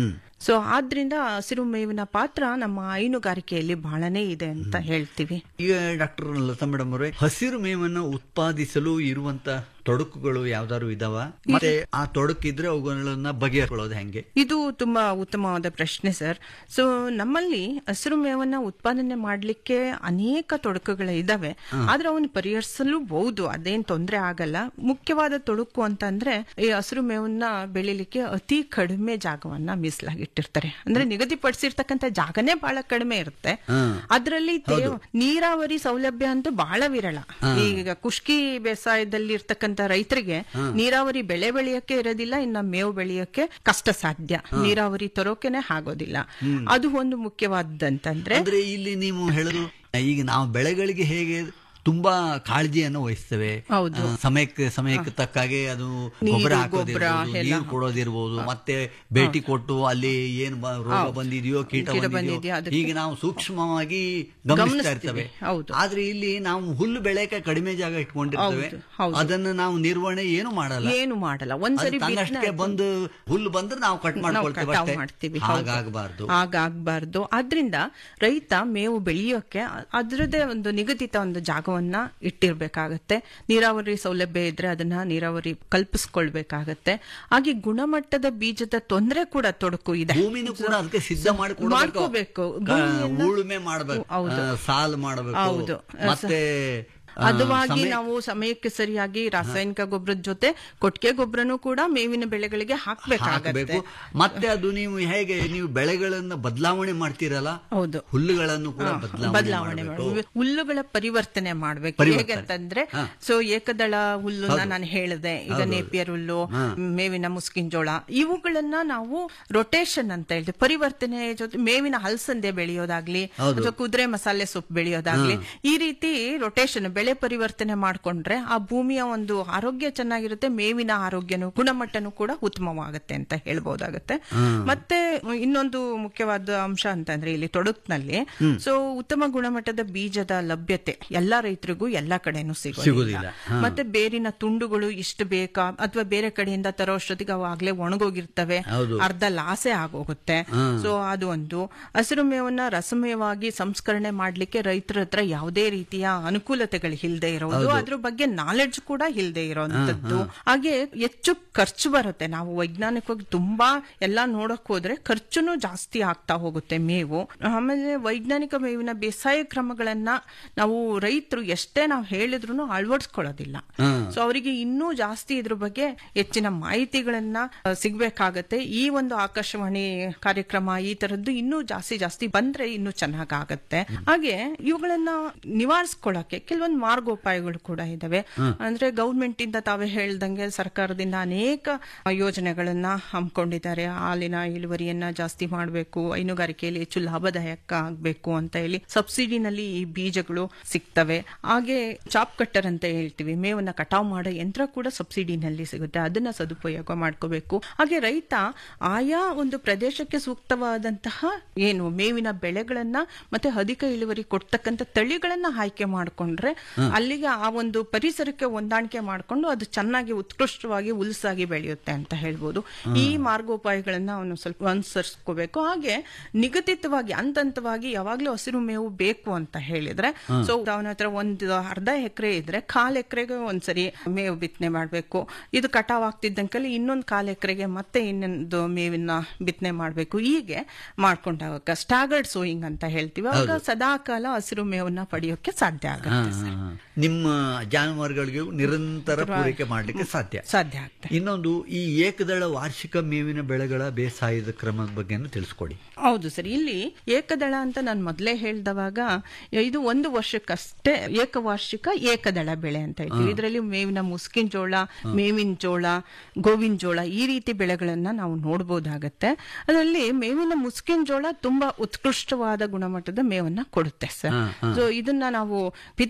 ಸೊ ಆದ್ರಿಂದ ಹಸಿರು ಮೇವಿನ ಪಾತ್ರ ನಮ್ಮ ಹೈನುಗಾರಿಕೆಯಲ್ಲಿ ಬಹಳನೇ ಇದೆ ಅಂತ ಹೇಳ್ತೀವಿ ಈಗ ಡಾಕ್ಟರ್ ಲತಾ ಮೇಡಮ್ ಅವರೇ ಹಸಿರು ಮೇವನ್ನು ಉತ್ಪಾದಿಸಲು ಇರುವಂತ ತೊಡಕುಗಳು ಯಾವ್ದಾದ್ರು ಇದಾವ ಮತ್ತೆ ಆ ತೊಡಕಿದ್ರೆ ಅವುಗಳನ್ನ ಬಗೆಹರಿಕೊಳ್ಳೋದು ಹೆಂಗೆ ಇದು ತುಂಬಾ ಉತ್ತಮವಾದ ಪ್ರಶ್ನೆ ಸರ್ ಸೊ ನಮ್ಮಲ್ಲಿ ಹಸಿರು ಮೇವನ್ನ ಉತ್ಪಾದನೆ ಮಾಡ್ಲಿಕ್ಕೆ ಅನೇಕ ತೊಡಕುಗಳು ಇದಾವೆ ಆದ್ರೆ ಅವನು ಪರಿಹರಿಸಲೂಬಹುದು ಅದೇನ್ ತೊಂದರೆ ಆಗಲ್ಲ ಮುಖ್ಯವಾದ ತೊಡಕು ಅಂತಂದ್ರೆ ಈ ಹಸಿರು ಮೇವನ್ನ ಬೆಳಿಲಿಕ್ಕೆ ಅತಿ ಕಡಿಮೆ ಜಾಗವನ್ನ ಮೀಸಲಾಗಿಟ್ಟಿರ್ತಾರೆ ಅಂದ್ರೆ ನಿಗದಿಪಡಿಸಿರ್ತಕ್ಕಂಥ ಜಾಗನೇ ಬಹಳ ಕಡಿಮೆ ಇರುತ್ತೆ ಅದರಲ್ಲಿ ನೀರಾವರಿ ಸೌಲಭ್ಯ ಅಂತೂ ಬಹಳ ವಿರಳ ಈಗ ಕುಷ್ಕಿ ಬೇಸಾಯದಲ್ಲಿ ಇರ್ತಕ್ಕಂಥ ರೈತರಿಗೆ ನೀರಾವರಿ ಬೆಳೆ ಬೆಳೆಯಕ್ಕೆ ಇರೋದಿಲ್ಲ ಇನ್ನ ಮೇವು ಬೆಳೆಯಕ್ಕೆ ಕಷ್ಟ ಸಾಧ್ಯ ನೀರಾವರಿ ತರೋಕೆನೆ ಆಗೋದಿಲ್ಲ ಅದು ಒಂದು ಮುಖ್ಯವಾದಂತಂದ್ರೆ ಅಂದ್ರೆ ಇಲ್ಲಿ ನೀವು ಹೇಳೋದು ಈಗ ನಾವು ಬೆಳೆಗಳಿಗೆ ಹೇಗೆ ತುಂಬಾ ಕಾಳಜಿಯನ್ನು ವಹಿಸ್ತೇವೆ ಹೌದು. ಆ, ಸಮಯಕ್ಕೆ ಸಮಯಕ್ಕೆ ತಕ್ಕಾಗೆ ಅದು ನೀರು, ಗೊಬ್ಬರ ಗೊಬ್ಬರ ಹಾಕೋದಿರ್ಬೋದು ಎಲ್ಲ. ನೀರು ಕೊಡೋದಿರ್ಬೋದು ಮತ್ತೆ ಭೇಟಿ ಕೊಟ್ಟು ಅಲ್ಲಿ ಏನ್ ಬ- ರೋಗ ಬಂದಿದೆಯೋ ಕೀಟ ಕೀಟ ಬಂದಿದೆಯೋ ಬಂದಿದ್ಯಾ, ಅದಕ್ಕೆ- ಹೀಗೆ ನಾವು ಸೂಕ್ಷ್ಮವಾಗಿ ಗಮನಿಸ್ತಾ ಗಮನಿಸ್ತೀವಿ. ಇರ್ತೇವೆ ಹೌದು. ಆದ್ರೆ ಇಲ್ಲಿ ನಾವು ಹುಲ್ಲು ಬೆಳೆಯಕ್ಕೆ ಕಡಿಮೆ ಜಾಗ ಇಟ್ಕೊಂಡಿರ್ತೇವೆ ಹೌದು, ಹೌದು. ಅದನ್ನ ನಾವು ನಿರ್ವಹಣೆ ಏನು ಮಾಡಲ್ಲ ಏನು ಮಾಡಲ್ಲ ಅದು ಒಂದ್ಸರಿ ತನ್ನಷ್ಟಕ್ಕೆ ಬಿತ್ತನೆ ಬಂದು ಹುಲ್ಲು ಬಂದ್ರೆ ನಾವು ಕಟ್ ನಾವು ಮಾಡ್ಕೊಳ್ತೇವೆ ಕಟಾವು ಅಷ್ಟೇ ಮಾಡ್ತೀವಿ ಹೌದು. ಹಾಗಾಗಬಾರ್ದು ಹಾಗಾಗ್ಬಾರ್ದು ಆದ್ರಿಂದ ರೈತ ಮೇವು ಬೆಳೆಯೋಕೆ ಅದರದೇ ಒಂದು ನಿಗದಿತ ಒಂದು ಜಾಗವನ್ನ ಇಟ್ಟಿರ್ಬೇಕಾಗತ್ತೆ ನೀರಾವರಿ ಸೌಲಭ್ಯ ಇದ್ರೆ ಅದನ್ನ ನೀರಾವರಿ ಕಲ್ಪಿಸ್ಕೊಳ್ಬೇಕಾಗತ್ತೆ ಹಾಗೆ ಗುಣಮಟ್ಟದ ಬೀಜದ ತೊಂದರೆ ಕೂಡ ತೊಡಕು ಇದೆ ಭೂಮಿನೂ ಕೂಡ ಅದಕ್ಕೆ ಸಿದ್ಧ ಮಾಡಿ ಮಾಡ್ಕೋಬೇಕು. ಭೂಮಿಯನ್ನ- ಉಳುಮೆ ಮಾಡಬೇಕು ಹೌದು. ಸಾಲ್ ಮಾಡಬೇಕು ಹೌದು. ಮತ್ತೆ ಆ, ಅದವಾಗಿ ಸಮಯ- ನಾವು ಸಮಯಕ್ಕೆ ಸರಿಯಾಗಿ ರಾಸಾಯನಿಕ ಗೊಬ್ಬರದ ಜೊತೆ ಕೊಟ್ಟಿಗೆ ಗೊಬ್ಬರನು ಕೂಡ ಮೇವಿನ ಬೆಳೆಗಳಿಗೆ ಹಾಕ್ಬೇಕಾಗತ್ತೆ ಹಾಕಬೇಕು ಮತ್ತೆ ಅದು ನೀವು ಹೇಗೆ ನೀವು ಬೆಳೆಗಳನ್ನ ಬದಲಾವಣೆ ಮಾಡ್ತೀರಲ್ಲ ಹೌದು ಹುಲ್ಲುಗಳನ್ನು ಕೂಡ ಬದಲಾವಣೆ ಬದಲಾವಣೆ ಮಾಡಬೇಕು ಮಾಡಿ ಹುಲ್ಲುಗಳ ಪರಿವರ್ತನೆ ಮಾಡ್ಬೇಕು ಪರಿವರ್ತನೆ. ಹೇಗಂತಂದ್ರೆ ಹಾ. ಸೊ ಏಕದಳ ಹುಲ್ಲುನ ನಾನು ಹೇಳಿದೆ ಈಗ ನೇಪಿಯರ್ ಹುಲ್ಲು ಮೇವಿನ ಮುಸ್ಕಿನ್ ಜೋಳ ಇವುಗಳನ್ನ ನಾವು ರೊಟೇಷನ್ ಅಂತ ಹೇಳ್ತೀವಿ ಪರಿವರ್ತನೆ ಜೊತೆ ಮೇವಿನ ಹಲಸಂದೆ ಬೆಳೆಯೋದಾಗ್ಲಿ ಹೌದು. ಅಥವಾ ಕುದುರೆ ಮಸಾಲೆ ಸೊಪ್ಪು ಬೆಳೆಯೋದಾಗ್ಲಿ ಈ ರೀತಿ ರೊಟೇಷನ್ ಬೆಳೆ ಪರಿವರ್ತನೆ ಮಾಡ್ಕೊಂಡ್ರೆ ಆ ಭೂಮಿಯ ಒಂದು ಆರೋಗ್ಯ ಚೆನ್ನಾಗಿರುತ್ತೆ ಮೇವಿನ ಆರೋಗ್ಯನು ಗುಣಮಟ್ಟನು ಕೂಡ ಉತ್ತಮವಾಗುತ್ತೆ ಅಂತ ಹೇಳ್ಬೋದಾಗತ್ತೆ ಮತ್ತೆ ಇನ್ನೊಂದು ಮುಖ್ಯವಾದ ಅಂಶ ಅಂತಂದ್ರೆ ಇಲ್ಲಿ ತೊಡಕ್ನಲ್ಲಿ ಸೊ ಉತ್ತಮ ಗುಣಮಟ್ಟದ ಬೀಜದ ಲಭ್ಯತೆ ಎಲ್ಲಾ ರೈತರಿಗೂ ಎಲ್ಲಾ ಕಡೆನೂ ಸಿಗೋದಿಲ್ಲ. ಸಿಗೋದಿಲ್ಲ ಮತ್ತೆ ಬೇರಿನ ತುಂಡುಗಳು ಇಷ್ಟು ಬೇಕಾ ಅಥವಾ ಬೇರೆ ಕಡೆಯಿಂದ ತರೋ ಅಷ್ಟೊತ್ತಿಗೆ ಅವು ಆಗ್ಲೇ ಒಣಗೋಗಿರ್ತವೆ ಹೌದು. ಅರ್ಧ ಲಾಸೆ ಆಗೋಗುತ್ತೆ ಸೊ ಅದು ಒಂದು ಹಸಿರು ಮೇವನ್ನ ರಸಮಯವಾಗಿ ಸಂಸ್ಕರಣೆ ಮಾಡ್ಲಿಕ್ಕೆ ರೈತರ ಹತ್ರ ಯಾವುದೇ ರೀತಿಯ ಅನುಕೂಲತೆಗಳು ಇಲ್ಲದೆ ಇರೋದು ಅದ್ರ ಬಗ್ಗೆ ನಾಲೆಡ್ಜ್ ಕೂಡ ಇಲ್ಲದೆ ಇರೋಂಥದ್ದು ಹಾಗೆ ಹೆಚ್ಚು ಖರ್ಚು ಬರುತ್ತೆ ನಾವು ವೈಜ್ಞಾನಿಕವಾಗಿ ತುಂಬಾ ಎಲ್ಲ ನೋಡಕ್ ಹೋದ್ರೆ ಖರ್ಚುನು ಜಾಸ್ತಿ ಆಗ್ತಾ ಹೋಗುತ್ತೆ ಮೇವು ಆಮೇಲೆ ವೈಜ್ಞಾನಿಕ ಮೇವಿನ ಬೇಸಾಯ ಕ್ರಮಗಳನ್ನ ನಾವು ರೈತರು ಎಷ್ಟೇ ನಾವು ಹೇಳಿದ್ರು ಅಳವಡಿಸ್ಕೊಳ್ಳೋದಿಲ್ಲ ಸೊ ಅವರಿಗೆ ಇನ್ನೂ ಜಾಸ್ತಿ ಇದ್ರ ಬಗ್ಗೆ ಹೆಚ್ಚಿನ ಮಾಹಿತಿಗಳನ್ನ ಆ, ಸಿಗ್ಬೇಕಾಗತ್ತೆ ಈ ಒಂದು ಆಕಾಶವಾಣಿ ಕಾರ್ಯಕ್ರಮ ಈ ತರದ್ದು ಇನ್ನೂ ಜಾಸ್ತಿ ಜಾಸ್ತಿ ಬಂದ್ರೆ ಇನ್ನೂ ಚೆನ್ನಾಗಾಗತ್ತೆ ಹಾಗೆ ಇವುಗಳನ್ನ ನಿವಾರಿಸ್ಕೊಳ್ಳಕ್ಕೆ ಕೆಲವೊಂದು ಮಾರ್ಗೋಪಾಯಗಳು ಕೂಡ ಇದಾವೆ ಅಂದ್ರೆ ಗೌರ್ಮೆಂಟ್ ಇಂದ ತಾವೇ ಹೇಳ್ದಂಗೆ ಸರ್ಕಾರದಿಂದ ಅನೇಕ ಯೋಜನೆಗಳನ್ನ ಹಮ್ಮಿಕೊಂಡಿದ್ದಾರೆ ಹಾಲಿನ ಇಳುವರಿಯನ್ನ ಜಾಸ್ತಿ ಮಾಡಬೇಕು ಹೈನುಗಾರಿಕೆಯಲ್ಲಿ ಹೆಚ್ಚು ಲಾಭದಾಯಕ ಆಗಬೇಕು ಅಂತ ಹೇಳಿ ಸಬ್ಸಿಡಿನಲ್ಲಿ ಈ ಬೀಜಗಳು ಸಿಗ್ತವೆ ಹಾಗೆ ಚಾಪ್ ಕಟ್ಟರ್ ಅಂತ ಹೇಳ್ತೀವಿ ಮೇವನ್ನ ಕಟಾವ್ ಮಾಡೋ ಯಂತ್ರ ಕೂಡ ಸಬ್ಸಿಡಿನಲ್ಲಿ ಸಿಗುತ್ತೆ ಅದನ್ನ ಸದುಪಯೋಗ ಮಾಡ್ಕೋಬೇಕು ಹಾಗೆ ರೈತ ಆಯಾ ಒಂದು ಪ್ರದೇಶಕ್ಕೆ ಸೂಕ್ತವಾದಂತಹ ಏನು ಮೇವಿನ ಬೆಳೆಗಳನ್ನ ಮತ್ತೆ ಅಧಿಕ ಇಳುವರಿ ಕೊಡ್ತಕ್ಕಂಥ ತಳಿಗಳನ್ನ ಆಯ್ಕೆ ಮಾಡ್ಕೊಂಡ್ರೆ ಅಲ್ಲಿಗೆ ಆ ಒಂದು ಪರಿಸರಕ್ಕೆ ಹೊಂದಾಣಿಕೆ ಮಾಡ್ಕೊಂಡು ಅದು ಚೆನ್ನಾಗಿ ಉತ್ಕೃಷ್ಟವಾಗಿ ಉಲ್ಸಾಗಿ ಬೆಳೆಯುತ್ತೆ ಅಂತ ಹೇಳ್ಬೋದು ಈ ಮಾರ್ಗೋಪಾಯಗಳನ್ನ ಅವನು ಸ್ವಲ್ಪ ಅನುಸರಿಸ್ಕೋಬೇಕು ಹಾಗೆ ನಿಗದಿತವಾಗಿ ಹಂತ ಹಂತವಾಗಿ ಯಾವಾಗ್ಲೂ ಹಸಿರು ಮೇವು ಬೇಕು ಅಂತ ಹೇಳಿದ್ರೆ ಸೊ ಅವನ ಹತ್ರ ಒಂದು ಅರ್ಧ ಎಕರೆ ಇದ್ರೆ ಕಾಲ್ ಎಕರೆಗೆ ಒಂದ್ಸರಿ ಮೇವು ಬಿತ್ತನೆ ಮಾಡ್ಬೇಕು ಇದು ಕಟಾವ್ ಆಗ್ತಿದ್ದಂಕಲ್ಲಿ ಇನ್ನೊಂದು ಕಾಲ್ ಎಕರೆಗೆ ಮತ್ತೆ ಇನ್ನೊಂದು ಮೇವಿನ ಬಿತ್ತನೆ ಮಾಡ್ಬೇಕು ಹೀಗೆ ಮಾಡ್ಕೊಂಡಾಗ ಸ್ಟಾಗರ್ಡ್ ಸೋಯಿಂಗ್ ಅಂತ ಹೇಳ್ತೀವಿ ಅವಾಗ ಸದಾಕಾಲ ಹಸಿರು ಮೇವನ್ನ ಪಡೆಯೋಕೆ ಸಾಧ್ಯ ಆಗುತ್ತೆ ಸರ್. ನಿಮ್ಮ ಜಾನುವಾರುಗಳಿಗೆ ನಿರಂತರ ಪೂರೈಕೆ ಮಾಡಲಿಕ್ಕೆ ಸಾಧ್ಯ ಸಾಧ್ಯ ಆಗ್ತದೆ ಇನ್ನೊಂದು ಈ ಏಕದಳ ವಾರ್ಷಿಕ ಮೇವಿನ ಬೆಳೆಗಳ ಬೇಸಾಯದ ಕ್ರಮದ ಬಗ್ಗೆನೂ ತಿಳಿಸ್ಕೊಡಿ ಹೌದು ಸರ್ ಇಲ್ಲಿ ಏಕದಳ ಅಂತ ನಾನು ಮೊದಲೇ ಹೇಳ್ದವಾಗ ಇದು ಒಂದು ವರ್ಷಕ್ಕಷ್ಟೇ ಏಕವಾರ್ಷಿಕ ಏಕದಳ ಬೆಳೆ ಅಂತ ಹೇಳ್ತೀವಿ ಇದರಲ್ಲಿ ಮೇವಿನ ಮುಸ್ಕಿನ ಜೋಳ ಮೇವಿನ ಜೋಳ ಗೋವಿನ ಜೋಳ ಈ ರೀತಿ ಬೆಳೆಗಳನ್ನ ನಾವು ನೋಡ್ಬೋದಾಗತ್ತೆ ಅದರಲ್ಲಿ ಮೇವಿನ ಮುಸ್ಕಿನ ಜೋಳ ತುಂಬಾ ಉತ್ಕೃಷ್ಟವಾದ ಗುಣಮಟ್ಟದ ಮೇವನ್ನ ಕೊಡುತ್ತೆ ಸರ್ ಸೊ ಇದನ್ನ ನಾವು ಬಿತ್ತನೆ ಮಾಡಿ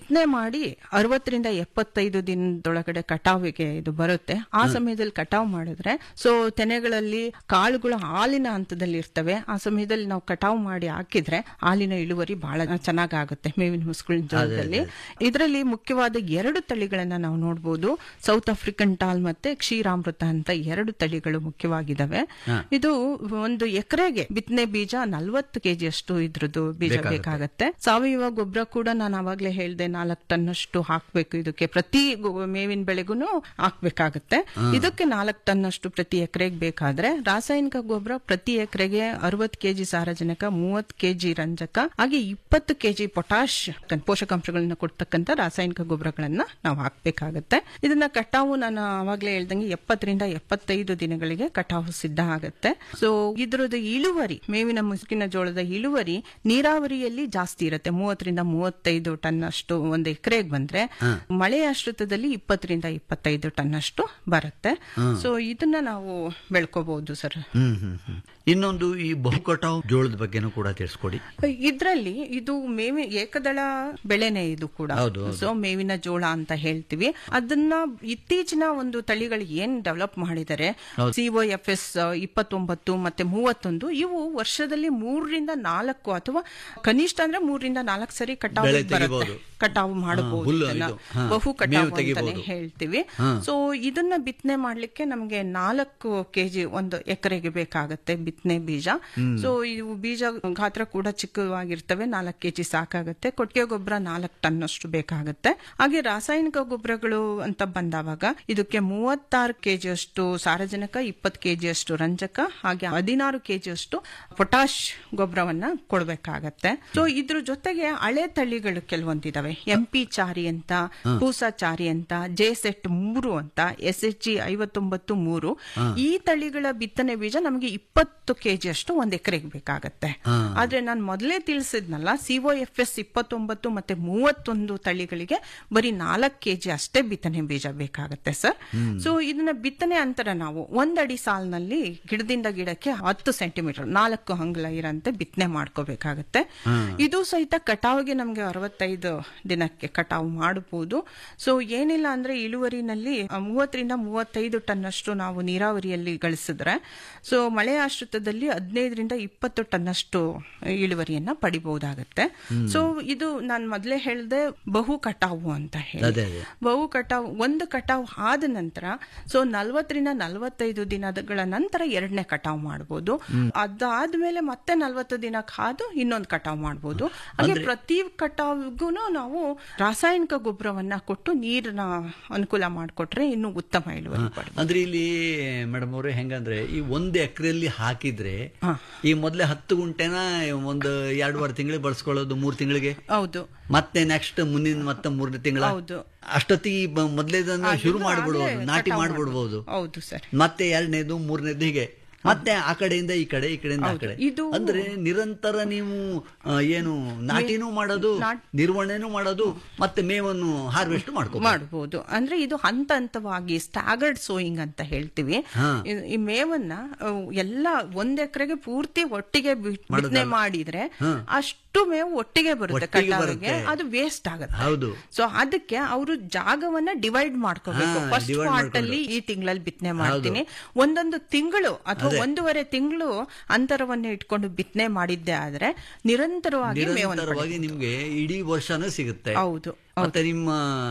ಮಾಡಿ ಅರವತ್ತರಿಂದ ಎಪ್ಪತ್ತೈದು ದಿನದೊಳಗಡೆ ಕಟಾವಿಗೆ ಇದು ಬರುತ್ತೆ ಆ ಸಮಯದಲ್ಲಿ ಕಟಾವ್ ಮಾಡಿದ್ರೆ ಸೊ ತೆನೆಗಳಲ್ಲಿ ಕಾಳುಗಳು ಹಾಲಿನ ಹಂತದಲ್ಲಿ ಇರ್ತವೆ ಆ ಸಮಯದಲ್ಲಿ ನಾವು ಕಟಾವ್ ಮಾಡಿ ಹಾಕಿದ್ರೆ ಹಾಲಿನ ಇಳುವರಿ ಬಹಳ ಚೆನ್ನಾಗಾಗುತ್ತೆ ಮೇವಿನ ಮುಸ್ಕುಳಿನ ಜೋಳದಲ್ಲಿ ಇದರಲ್ಲಿ ಮುಖ್ಯವಾದ ಎರಡು ತಳಿಗಳನ್ನ ನಾವು ನೋಡಬಹುದು ಸೌತ್ ಆಫ್ರಿಕನ್ ಟಾಲ್ ಮತ್ತೆ ಕ್ಷೀರಾಮೃತ ಅಂತ ಎರಡು ತಳಿಗಳು ಮುಖ್ಯವಾಗಿದ್ದಾವೆ ಇದು ಒಂದು ಎಕರೆಗೆ ಬಿತ್ತನೆ ಬೀಜ ನಲ್ವತ್ತು ಕೆಜಿ ಅಷ್ಟು ಇದ್ರದ್ದು ಬೀಜ ಬೇಕಾಗತ್ತೆ ಸಾವಯವ ಗೊಬ್ಬರ ಕೂಡ ನಾನು ಅವಾಗ್ಲೇ ಹೇಳ್ದೆ ನಾಲ್ಕು ಟನ್ ಅಷ್ಟು ಹಾಕ್ಬೇಕು ಇದಕ್ಕೆ ಪ್ರತಿ ಗೊ- ಮೇವಿನ ಬೆಳೆಗೂ ಹಾಕ್ಬೇಕಾಗತ್ತೆ ಇದಕ್ಕೆ ನಾಲ್ಕು ಟನ್ ಅಷ್ಟು ಪ್ರತಿ ಎಕರೆಗೆ ಬೇಕಾದ್ರೆ ರಾಸಾಯನಿಕ ಗೊಬ್ಬರ ಪ್ರತಿ ಎಕರೆಗೆ ಅರವತ್ತು ಕೆಜಿ ಸಾರಜನಕ ಮೂವತ್ತು ಕೆಜಿ ರಂಜಕ ಹಾಗೆ ಇಪ್ಪತ್ತು ಕೆಜಿ ಪೊಟಾಶ್ ಪೋಷಕಾಂಶಗಳನ್ನ ಕೊಡ್ತಕ್ಕಂತ ರಾಸಾಯನಿಕ ಗೊಬ್ಬರಗಳನ್ನ ನಾವು ಹಾಕ್ಬೇಕಾಗತ್ತೆ ಇದನ್ನ ಕಟಾವು ನಾನು ಅವಾಗ್ಲೇ ಹೇಳ್ದಂಗೆ ಎಪ್ಪತ್ತರಿಂದ ಎಪ್ಪತ್ತೈದು ದಿನಗಳಿಗೆ ಕಟಾವು ಸಿದ್ಧ ಆಗತ್ತೆ ಸೊ ಇದ್ರದ್ದು ಇಳುವರಿ ಮೇವಿನ ಮುಸುಕಿನ ಜೋಳದ ಇಳುವರಿ ನೀರಾವರಿಯಲ್ಲಿ ಜಾಸ್ತಿ ಇರುತ್ತೆ ಮೂವತ್ತರಿಂದ ಮೂವತ್ತೈದು ಟನ್ ಅಷ್ಟು ಒಂದು ಎಕರೆಗೆ ಬಂದ್ರೆ ಮಳೆ ಆಶ್ರಿತದಲ್ಲಿ ಇಪ್ಪತ್ತರಿಂದ ಇಪ್ಪತ್ತೈದು ಟನ್ ಅಷ್ಟು ಬರುತ್ತೆ ಸೊ ಇದನ್ನ ನಾವು ಬೆಳ್ಕೋಬಹುದು ಸರ್ ಹ್ಮ್ ಹ್ಮ್ ಹ್ಮ್ ಇನ್ನೊಂದು ಈ ಬಹುಕಟಾವ್ ಜೋಳದ ಬಗ್ಗೆನೂ ಕೂಡ ತಿಳಿಸ್ಕೊಡಿ ಇದ್ರಲ್ಲಿ ಇದು ಮೇವಿ ಏಕದಳ ಬೆಳೆನೆ ಇದು ಕೂಡ ಹೌದು, ಹೌದು. ಸೊ ಮೇವಿನ ಜೋಳ ಅಂತ ಹೇಳ್ತೀವಿ ಅದನ್ನ ಇತ್ತೀಚಿನ ಒಂದು ತಳಿಗಳು ಏನ್ ಡೆವಲಪ್ ಮಾಡಿದ್ದಾರೆ ಸಿಒ ಎಫ್ ಎಸ್ ಇಪ್ಪತ್ತೊಂಬತ್ತು ಮತ್ತೆ ಮೂವತ್ತೊಂದು ಇವು ವರ್ಷದಲ್ಲಿ ಮೂರರಿಂದ ನಾಲ್ಕು ಅಥವಾ ಕನಿಷ್ಠ ಅಂದ್ರೆ ಮೂರರಿಂದ ನಾಲ್ಕು ಸರಿ ಕಟಾವು ಬೆಳೆ ಬರುತ್ತೆ ತೆಗಿಬೋದು. ಕಟಾವು ಮಾಡಬಹುದು ಹುಲ್ಲು ಇದನ್ನ. ಇದು. ಹಾ. ಬಹು ಮೇವು ಕಟಾವು ಅಂತಾನೆ ತೆಗಿಬೋದು. ಹೇಳ್ತೀವಿ ಸೊ ಇದನ್ನ ಬಿತ್ತನೆ ಮಾಡ್ಲಿಕ್ಕೆ ನಮ್ಗೆ ನಾಲ್ಕು ಕೆಜಿ ಒಂದು ಎಕರೆಗೆ ಬೇಕಾಗತ್ತೆ ಬಿತ್ತನೆ ಬೀಜ ಸೊ ಇವು ಬೀಜ ಗಾತ್ರ ಕೂಡ ಚಿಕ್ಕವಾಗಿರ್ತವೆ ನಾಲ್ಕು ಕೆಜಿ ಸಾಕಾಗತ್ತೆ ಕೊಟ್ಟಿಗೆ ಗೊಬ್ಬರ ನಾಲ್ಕು ಟನ್ ಅಷ್ಟು ಬೇಕಾಗತ್ತೆ ಹಾಗೆ ರಾಸಾಯನಿಕ ಗೊಬ್ಬರಗಳು ಅಂತ ಬಂದಾವಾಗ ಇದಕ್ಕೆ ಮೂವತ್ತಾರು ಕೆಜಿ ಅಷ್ಟು ಸಾರಜನಕ ಇಪ್ಪತ್ತು ಕೆಜಿ ಅಷ್ಟು ರಂಜಕ ಹಾಗೆ ಹದಿನಾರು ಕೆಜಿ ಅಷ್ಟು ಪೊಟಾಶ್ ಗೊಬ್ಬರವನ್ನ ಕೊಡ್ಬೇಕಾಗತ್ತೆ ಸೊ ಇದ್ರ ಜೊತೆಗೆ ಹಳೆ ತಳಿಗಳು ಕೆಲವೊಂದಿದಾವೆ ಎಂ ಪಿ ಚಾರಿ ಅಂತ ಪೂಸಾ ಚಾರಿ ಅಂತ ಜೆ ಸೆಟ್ ಮೂರು ಅಂತ ಎಸ್ ಎಚ್ ಜಿ ಐವತ್ತೊಂಬತ್ತು ಮೂರು ಈ ತಳಿಗಳ ಬಿತ್ತನೆ ಬೀಜ ನಮಗೆ ಇಪ್ಪತ್ತು ಕೆಜಿ ಅಷ್ಟು ಒಂದ್ ಎಕರೆಗೆ ಬೇಕಾಗತ್ತೆ ಆದ್ರೆ ನಾನು ಮೊದಲೇ ತಿಳಿಸಿದ್ನಲ್ಲ ಸಿಒ ಎಫ್ ಎಸ್ ಇಪ್ಪತ್ತೊಂಬತ್ತು ಮತ್ತೆ ಮೂವತ್ತೊಂದು ತಳಿಗಳಿಗೆ ಬರೀ ನಾಲ್ಕು ಕೆಜಿ ಅಷ್ಟೇ ಬಿತ್ತನೆ ಬೀಜ ಬೇಕಾಗತ್ತೆ ಸರ್ ಸೊ ಇದನ್ನ ಬಿತ್ತನೆ ಅಂತರ ನಾವು ಒಂದಡಿ ಸಾಲಿನಲ್ಲಿ ಗಿಡದಿಂದ ಗಿಡಕ್ಕೆ ಹತ್ತು ಸೆಂಟಿಮೀಟರ್ ನಾಲ್ಕು ಅಂಗುಲ ಇರಂತೆ ಬಿತ್ತನೆ ಮಾಡ್ಕೋಬೇಕಾಗತ್ತೆ ಇದು ಸಹಿತ ಕಟಾವಿಗೆ ನಮ್ಗೆ ಅರವತ್ತೈದು ದಿನಕ್ಕೆ ಕಟಾವು ಮಾಡಬಹುದು ಸೊ ಏನಿಲ್ಲ ಅಂದ್ರೆ ಇಳುವರಿನಲ್ಲಿ ಆ, ಮೂವತ್ತರಿಂದ ಮೂವತ್ತೈದು ಟನ್ ಅಷ್ಟು ನಾವು ನೀರಾವರಿಯಲ್ಲಿ ಗಳಿಸಿದ್ರೆ ಸೊ ಮಳೆ ಆಶ್ರಿತದಲ್ಲಿ ಹದಿನೈದರಿಂದ ಇಪ್ಪತ್ತು ಟನ್ ಅಷ್ಟು ಇಳುವರಿಯನ್ನ ಪಡಿಬಹುದಾಗತ್ತೆ ಸೊ ಇದು ನಾನು ಮೊದಲೇ ಹೇಳ್ದೆ ಬಹು ಕಟಾವು ಅಂತ ಹೇಳಿ ಅದೇ ಅದೇ ಬಹು ಕಟಾವು ಒಂದು ಕಟಾವು ಆದ ನಂತರ ಸೊ ನಲ್ವತ್ತರಿಂದ ನಲವತ್ತೈದು ದಿನಗಳ ನಂತರ ಎರಡನೇ ಕಟಾವು ಮಾಡಬಹುದು ಅದಾದ್ಮೇಲೆ ಮತ್ತೆ ನಲ್ವತ್ತು ದಿನ ಕಾದು ಇನ್ನೊಂದು ಕಟಾವು ಮಾಡಬಹುದು ಹಾಗೆ ಪ್ರತಿ ಕಟಾವಿಗೂ ನಾವು ರಾಸಾಯನಿಕ ಗೊಬ್ಬರವನ್ನ ಕೊಟ್ಟು ನೀರಿನ ಅನುಕೂಲ ಮಾಡಿಕೊಟ್ರೆ ಇನ್ನು ಉತ್ತಮ ಇಳುವರಿ ಪಡ್ಬೋದು. ಅಂದ್ರೆ ಇಲ್ಲಿ ಮೇಡಮ್ ಅವ್ರೆ ಹೆಂಗಂದ್ರೆ ಈ ಒಂದು ಎಕರೆಯಲ್ಲಿ ಹಾಕಿದ್ರೆ ಈ ಮೊದ್ಲೇ ಹತ್ತು ಗುಂಟೆನ ಒಂದು ಎರಡೂವರೆ ತಿಂಗಳಿಗೆ ಬಳಸ್ಕೊಳ್ಳೋದು ಮೂರ್ ತಿಂಗಳಿಗೆ ಹೌದು ಮತ್ತೆ ನೆಕ್ಸ್ಟ್ ಮುಂದಿನ ಮತ್ತೆ ಮೂರನೇ ತಿಂಗಳ ಹೌದು. ಅಷ್ಟೊತ್ತಿಗೆ ಬ- ಮೊದ್ಲೇದನ್ನ ಶುರು ಅದನ್ನ ಮಾಡ್ಬಿಡ್ಬೋದು ಆಗ್ಲೇ ನಾಟಿ ಕಟಾವು ಮಾಡ್ಬಿಡ್ಬೋದು ಹೌದು ಸರ್ ಮತ್ತೆ ಎರಡನೇದು ಮೂರನೇದು ಹೀಗೆ ಮತ್ತೆ ಆ ಕಡೆಯಿಂದ ಈ ಕಡೆ ಈ ಕಡೆಯಿಂದ ಆ ಕಡೆ ಇದು- ಅಂದ್ರೆ ನಿರಂತರ ನೀವು ಆ, ಏನು ನಾಟಿನೂ ಮಾಡೋದು ನಿರ್ವಹಣೆನೂ ಮಾಡೋದು ಮತ್ತೆ ಮೇವನ್ನು ಹಾರ್ವೆಸ್ಟ್ ಮಾಡ್ಕೋ ಮಾಡಬಹುದು ಅಂದ್ರೆ ಇದು ಹಂತ ಹಂತವಾಗಿ ಸ್ಟಾಗರ್ಡ್ ಸೋಯಿಂಗ್ ಅಂತ ಹೇಳ್ತೀವಿ ಇ- ಈ ಮೇವನ್ನ ಅಹ್, ಎಲ್ಲ ಒಂದ್ ಎಕರೆಗೆ ಪೂರ್ತಿ ಒಟ್ಟಿಗೆ ಬಿ- ಬಿತ್ತನೆ ಮಾಡಿದ್ರೆ ಅಷ್ಟು ಮೇವು ಒಟ್ಟಿಗೆ ಬರುತ್ತೆ ಒಟ್ಟಿಗೆ ಕಟಾವಿಗೆ ಬರುತ್ತೆ. ಅದು ವೇಸ್ಟ್ ಆಗುತ್ತೆ ಹೌದು ಸೊ ಅದಕ್ಕೆ ಅವರು ಜಾಗವನ್ನ ಡಿವೈಡ್ ಮಾಡ್ಕೋಬೇಕು ಹಾ, ಫಸ್ಟ್ divide ಪಾರ್ಟ್ ಅಲ್ಲಿ ಮಾಡ್ಕೊಂಡು. ಈ ತಿಂಗಳಲ್ಲಿ ಬಿತ್ತನೆ ಮಾಡ್ತೀನಿ ಒಂದೊಂದು ತಿಂಗಳು ಅಥವಾ ಒಂದೂವರೆ ತಿಂಗಳು ಅಂತರವನ್ನು ಇಟ್ಕೊಂಡು ಬಿತ್ತನೆ ಮಾಡಿದ್ದೆ ಆದ್ರೆ ನಿರಂತರವಾಗಿ ಮೇವನ್ನು ನಿರಂತರವಾಗಿ ನಿಮ್ಗೆ ಇಡೀ ವರ್ಷನೂ ಸಿಗುತ್ತೆ ಹೌದು ಮತ್ತೆ ನಿಮ್ಮ